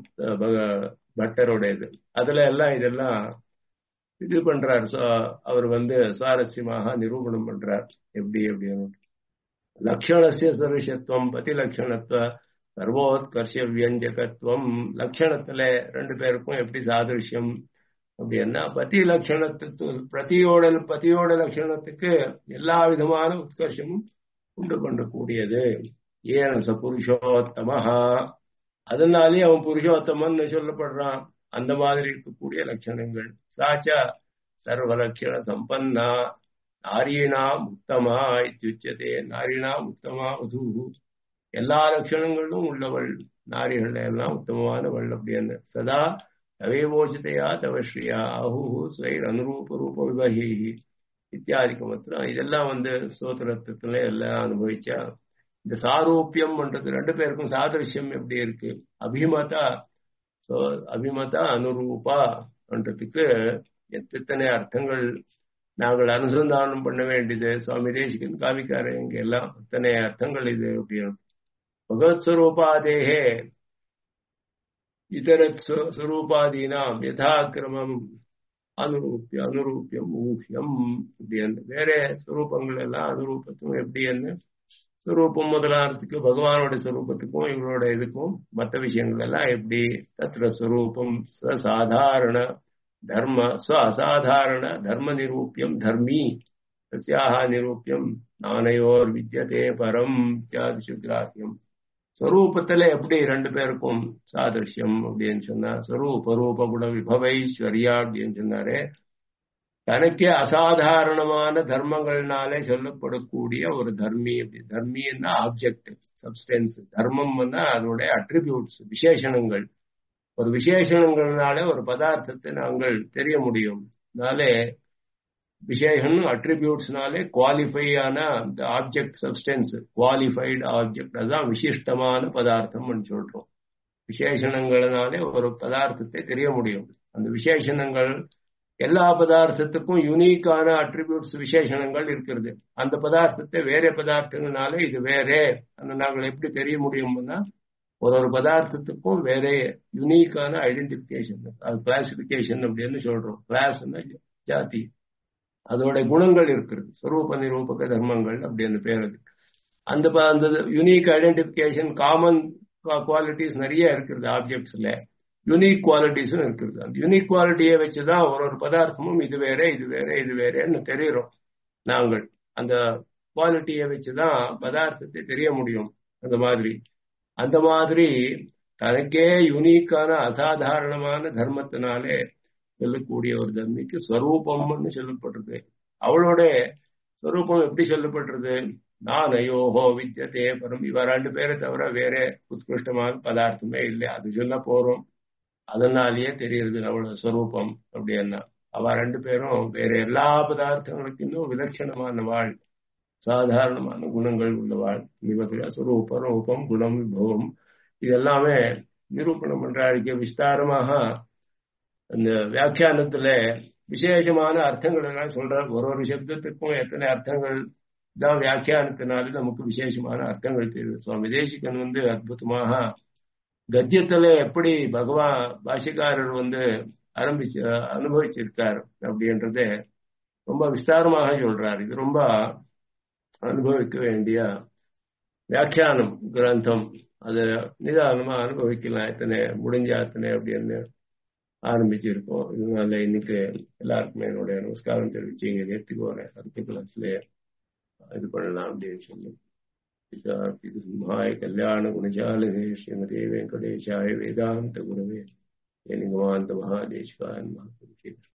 பட்டரோட இது அதுல எல்லாம் இதெல்லாம் இது பண்றார் அவர் வந்து சுவாரஸ்யமாக நிரூபணம் பண்றார் எப்படி அப்படின்னு லக்ஷணசிய சருஷத்துவம் பதி லட்சணத்துவ சர்வோத்கர்ஷ வியஞ்சகத்துவம் லட்சணத்துல ரெண்டு பேருக்கும் எப்படி சாதிருஷ்யம் அப்படின்னா பதி லட்சணத்துக்கு பிரதியோட பதியோட லட்சணத்துக்கு எல்லா விதமான உத்கர்ஷமும் உண்டு கொண்டு கூடியது ஏன ச புருஷோத்தமஹா அதனாலே அவன் புருஷோத்தமன் சொல்லப்படுறான் அந்த மாதிரி இருக்கக்கூடிய லட்சணங்கள் சாச்சா சர்வ லட்சண சம்பன்னா நாரீணாம் உத்தமா இத்தியுச்சதே நாரீணாம் உத்தமா வதூ எல்லா லட்சணங்களும் உள்ளவள் நாரிகள் எல்லாம் உத்தமமானவள் அப்படின்னு சதா தவைவோச்சிதையா தவஸ்ரீயா அஹு ஸ்வைர் அனுரூப ரூப விபகி இத்தியாதிக்கு மாத்திரம் இதெல்லாம் வந்து சோத்திரத்துல எல்லாம் அனுபவிச்சா இந்த சாரூபியம் பண்றது ரெண்டு பேருக்கும் சாதரிசியம் எப்படி இருக்கு அபிமதா சோ அபிமதா அனுரூபா பண்றதுக்கு எத்தனை அர்த்தங்கள் நாங்கள் அனுசந்தானம் பண்ண வேண்டியது சுவாமி தேசிகன் காமிக்காரு இங்க எல்லாம் அத்தனை அர்த்தங்கள் இது அப்படின்னு பகவத் ஸ்வரூபாதேகே இதரத் ஸ்வரூபாதீனாம் யதாக்கிரமம் அனுரூப்பிய அனுரூப்பியம் ஊஹ்யம் அப்படின்னு வேற ஸ்வரூபங்கள் எல்லாம் அனுரூபத்தும் எப்படின்னு ஸ்வரூபம் முதலானதுக்கு பகவானோட ஸ்வரூபத்துக்கும் இவரோட இதுக்கும் மற்ற விஷயங்கள் எல்லாம் எப்படி தத்திர ஸ்வரூபம் சாதாரண தர்ம ஸ்வ அசாதாரண தர்ம நிரூபியம் தர்மி தஸ்யாக நிரூபியம் நானையோர் வித்தியதே பரம் இத்தியாதிஷு கிராஹியம் ஸ்வரூபத்துல எப்படி ரெண்டு பேருக்கும் சாதிருஷ்யம் அப்படின்னு சொன்னா ஸ்வரூப ரூப குண விபவைஸ்வரியா அப்படின்னு சொன்னாரே தனக்கே அசாதாரணமான தர்மங்கள்னாலே சொல்லப்படக்கூடிய ஒரு தர்மி தர்மின்னா ஆப்ஜெக்ட் சப்ஸ்டன்ஸ் தர்மம் அதனுடைய அட்ரிபியூட்ஸ் விசேஷணங்கள் ஒரு விசேஷணங்கள்னாலே ஒரு பதார்த்தத்தை நாங்கள் தெரிய முடியும் அதனாலே விசேஷன் அட்ரிபியூட்ஸ்னாலே குவாலிஃபை ஆன ஆப்ஜெக்ட் சப்ஸ்டன்ஸ் குவாலிஃபைடு ஆப்ஜெக்ட் அதுதான் விசிஷ்டமான பதார்த்தம் சொல்றோம் விசேஷணங்கள்னாலே ஒரு பதார்த்தத்தை தெரிய முடியும் அந்த விசேஷணங்கள் எல்லா பதார்த்தத்துக்கும் யூனிக்கான அட்ரிபியூட்ஸ் விசேஷணங்கள் இருக்கிறது அந்த பதார்த்தத்தை வேற பதார்த்தங்களால இது வேறே அந்த நாங்கள் எப்படி தெரிய முடியும்னா ஒரு ஒரு பதார்த்தத்துக்கும் வேற யூனிக்கான ஐடென்டிபிகேஷன் அது கிளாசிபிகேஷன் அப்படின்னு சொல்றோம் கிளாஸ்னா ஜாதி அதோட குணங்கள் இருக்கிறது ஸ்வரூப நிரூபக தர்மங்கள் அப்படின்னு பேர் அது அந்த அந்த யூனிக் ஐடென்டிபிகேஷன் காமன் குவாலிட்டிஸ் நிறைய இருக்கிறது ஆப்ஜெக்ட்ஸ்ல யூனிக் குவாலிட்டிஸும் இருக்கிறது அந்த யூனிக் குவாலிட்டியை வச்சுதான் ஒரு ஒரு பதார்த்தமும் இது வேற இது வேற இது வேறன்னு தெரியுறோம் நாங்கள் அந்த குவாலிட்டியை வச்சுதான் பதார்த்தத்தை தெரிய முடியும் அந்த மாதிரி அந்த மாதிரி தனக்கே யூனிக்கான அசாதாரணமான தர்மத்தினாலே சொல்லக்கூடிய ஒரு தர்மிக்கு ஸ்வரூபம்னு சொல்லப்படுறது அவளோட ஸ்வரூபம் எப்படி சொல்லப்படுறது நான் அயோஹோ வித்தியதே பரம் இவ ரெண்டு பேரை தவிர வேற உத்கிருஷ்டமான பதார்த்தமே இல்லை அது சொல்ல போறோம் அதனாலேயே தெரியுது அவளோட ஸ்வரூபம் அப்படின்னா அவ ரெண்டு பேரும் வேற எல்லா பதார்த்தங்களுக்கும் இன்னும் விலட்சணமான வாழ் சாதாரணமான குணங்கள் உள்ளவாள் இவத்துல ஸ்வரூப ரூபம் குணம் விபவம் இதெல்லாமே நிரூபணம் பண்றாருக்கு விஸ்தாரமாக அந்த வியாக்கியானத்துல விசேஷமான அர்த்தங்கள் எல்லாம் சொல்ற ஒரு ஒரு சப்தத்துக்கும் எத்தனை அர்த்தங்கள் தான் வியாக்கியானத்தினால நமக்கு விசேஷமான அர்த்தங்கள் தெரியுது சுவாமி தேசிகன் வந்து அற்புதமாக கத்தியத்துல எப்படி பகவான் பாஷிக்காரர் வந்து ஆரம்பிச்சு அனுபவிச்சிருக்கார் அப்படின்றத ரொம்ப விஸ்தாரமாக சொல்றார் இது ரொம்ப அனுபவிக்க வேண்டிய வியாக்கியானம் கிரந்தம் அதை நிதானமா அனுபவிக்கலாம் எத்தனை முடிஞ்ச அத்தனை அப்படின்னு ஆரம்பிச்சிருக்கோம் இதனால இன்னைக்கு எல்லாருக்குமே என்னுடைய நமஸ்காரம் தெரிவிச்சு இங்க நிறுத்திக்கோறேன் அடுத்த கிளாஸ்ல இது பண்ணலாம் அப்படின்னு சொல்லி சிம்ஹாய கல்யாண குணஜாலினே ஸ்ரீமதே வெங்கடேஷாய வேதாந்த குருவே நிகமாந்த மகாதேஷ்கான் மகாபுருஷே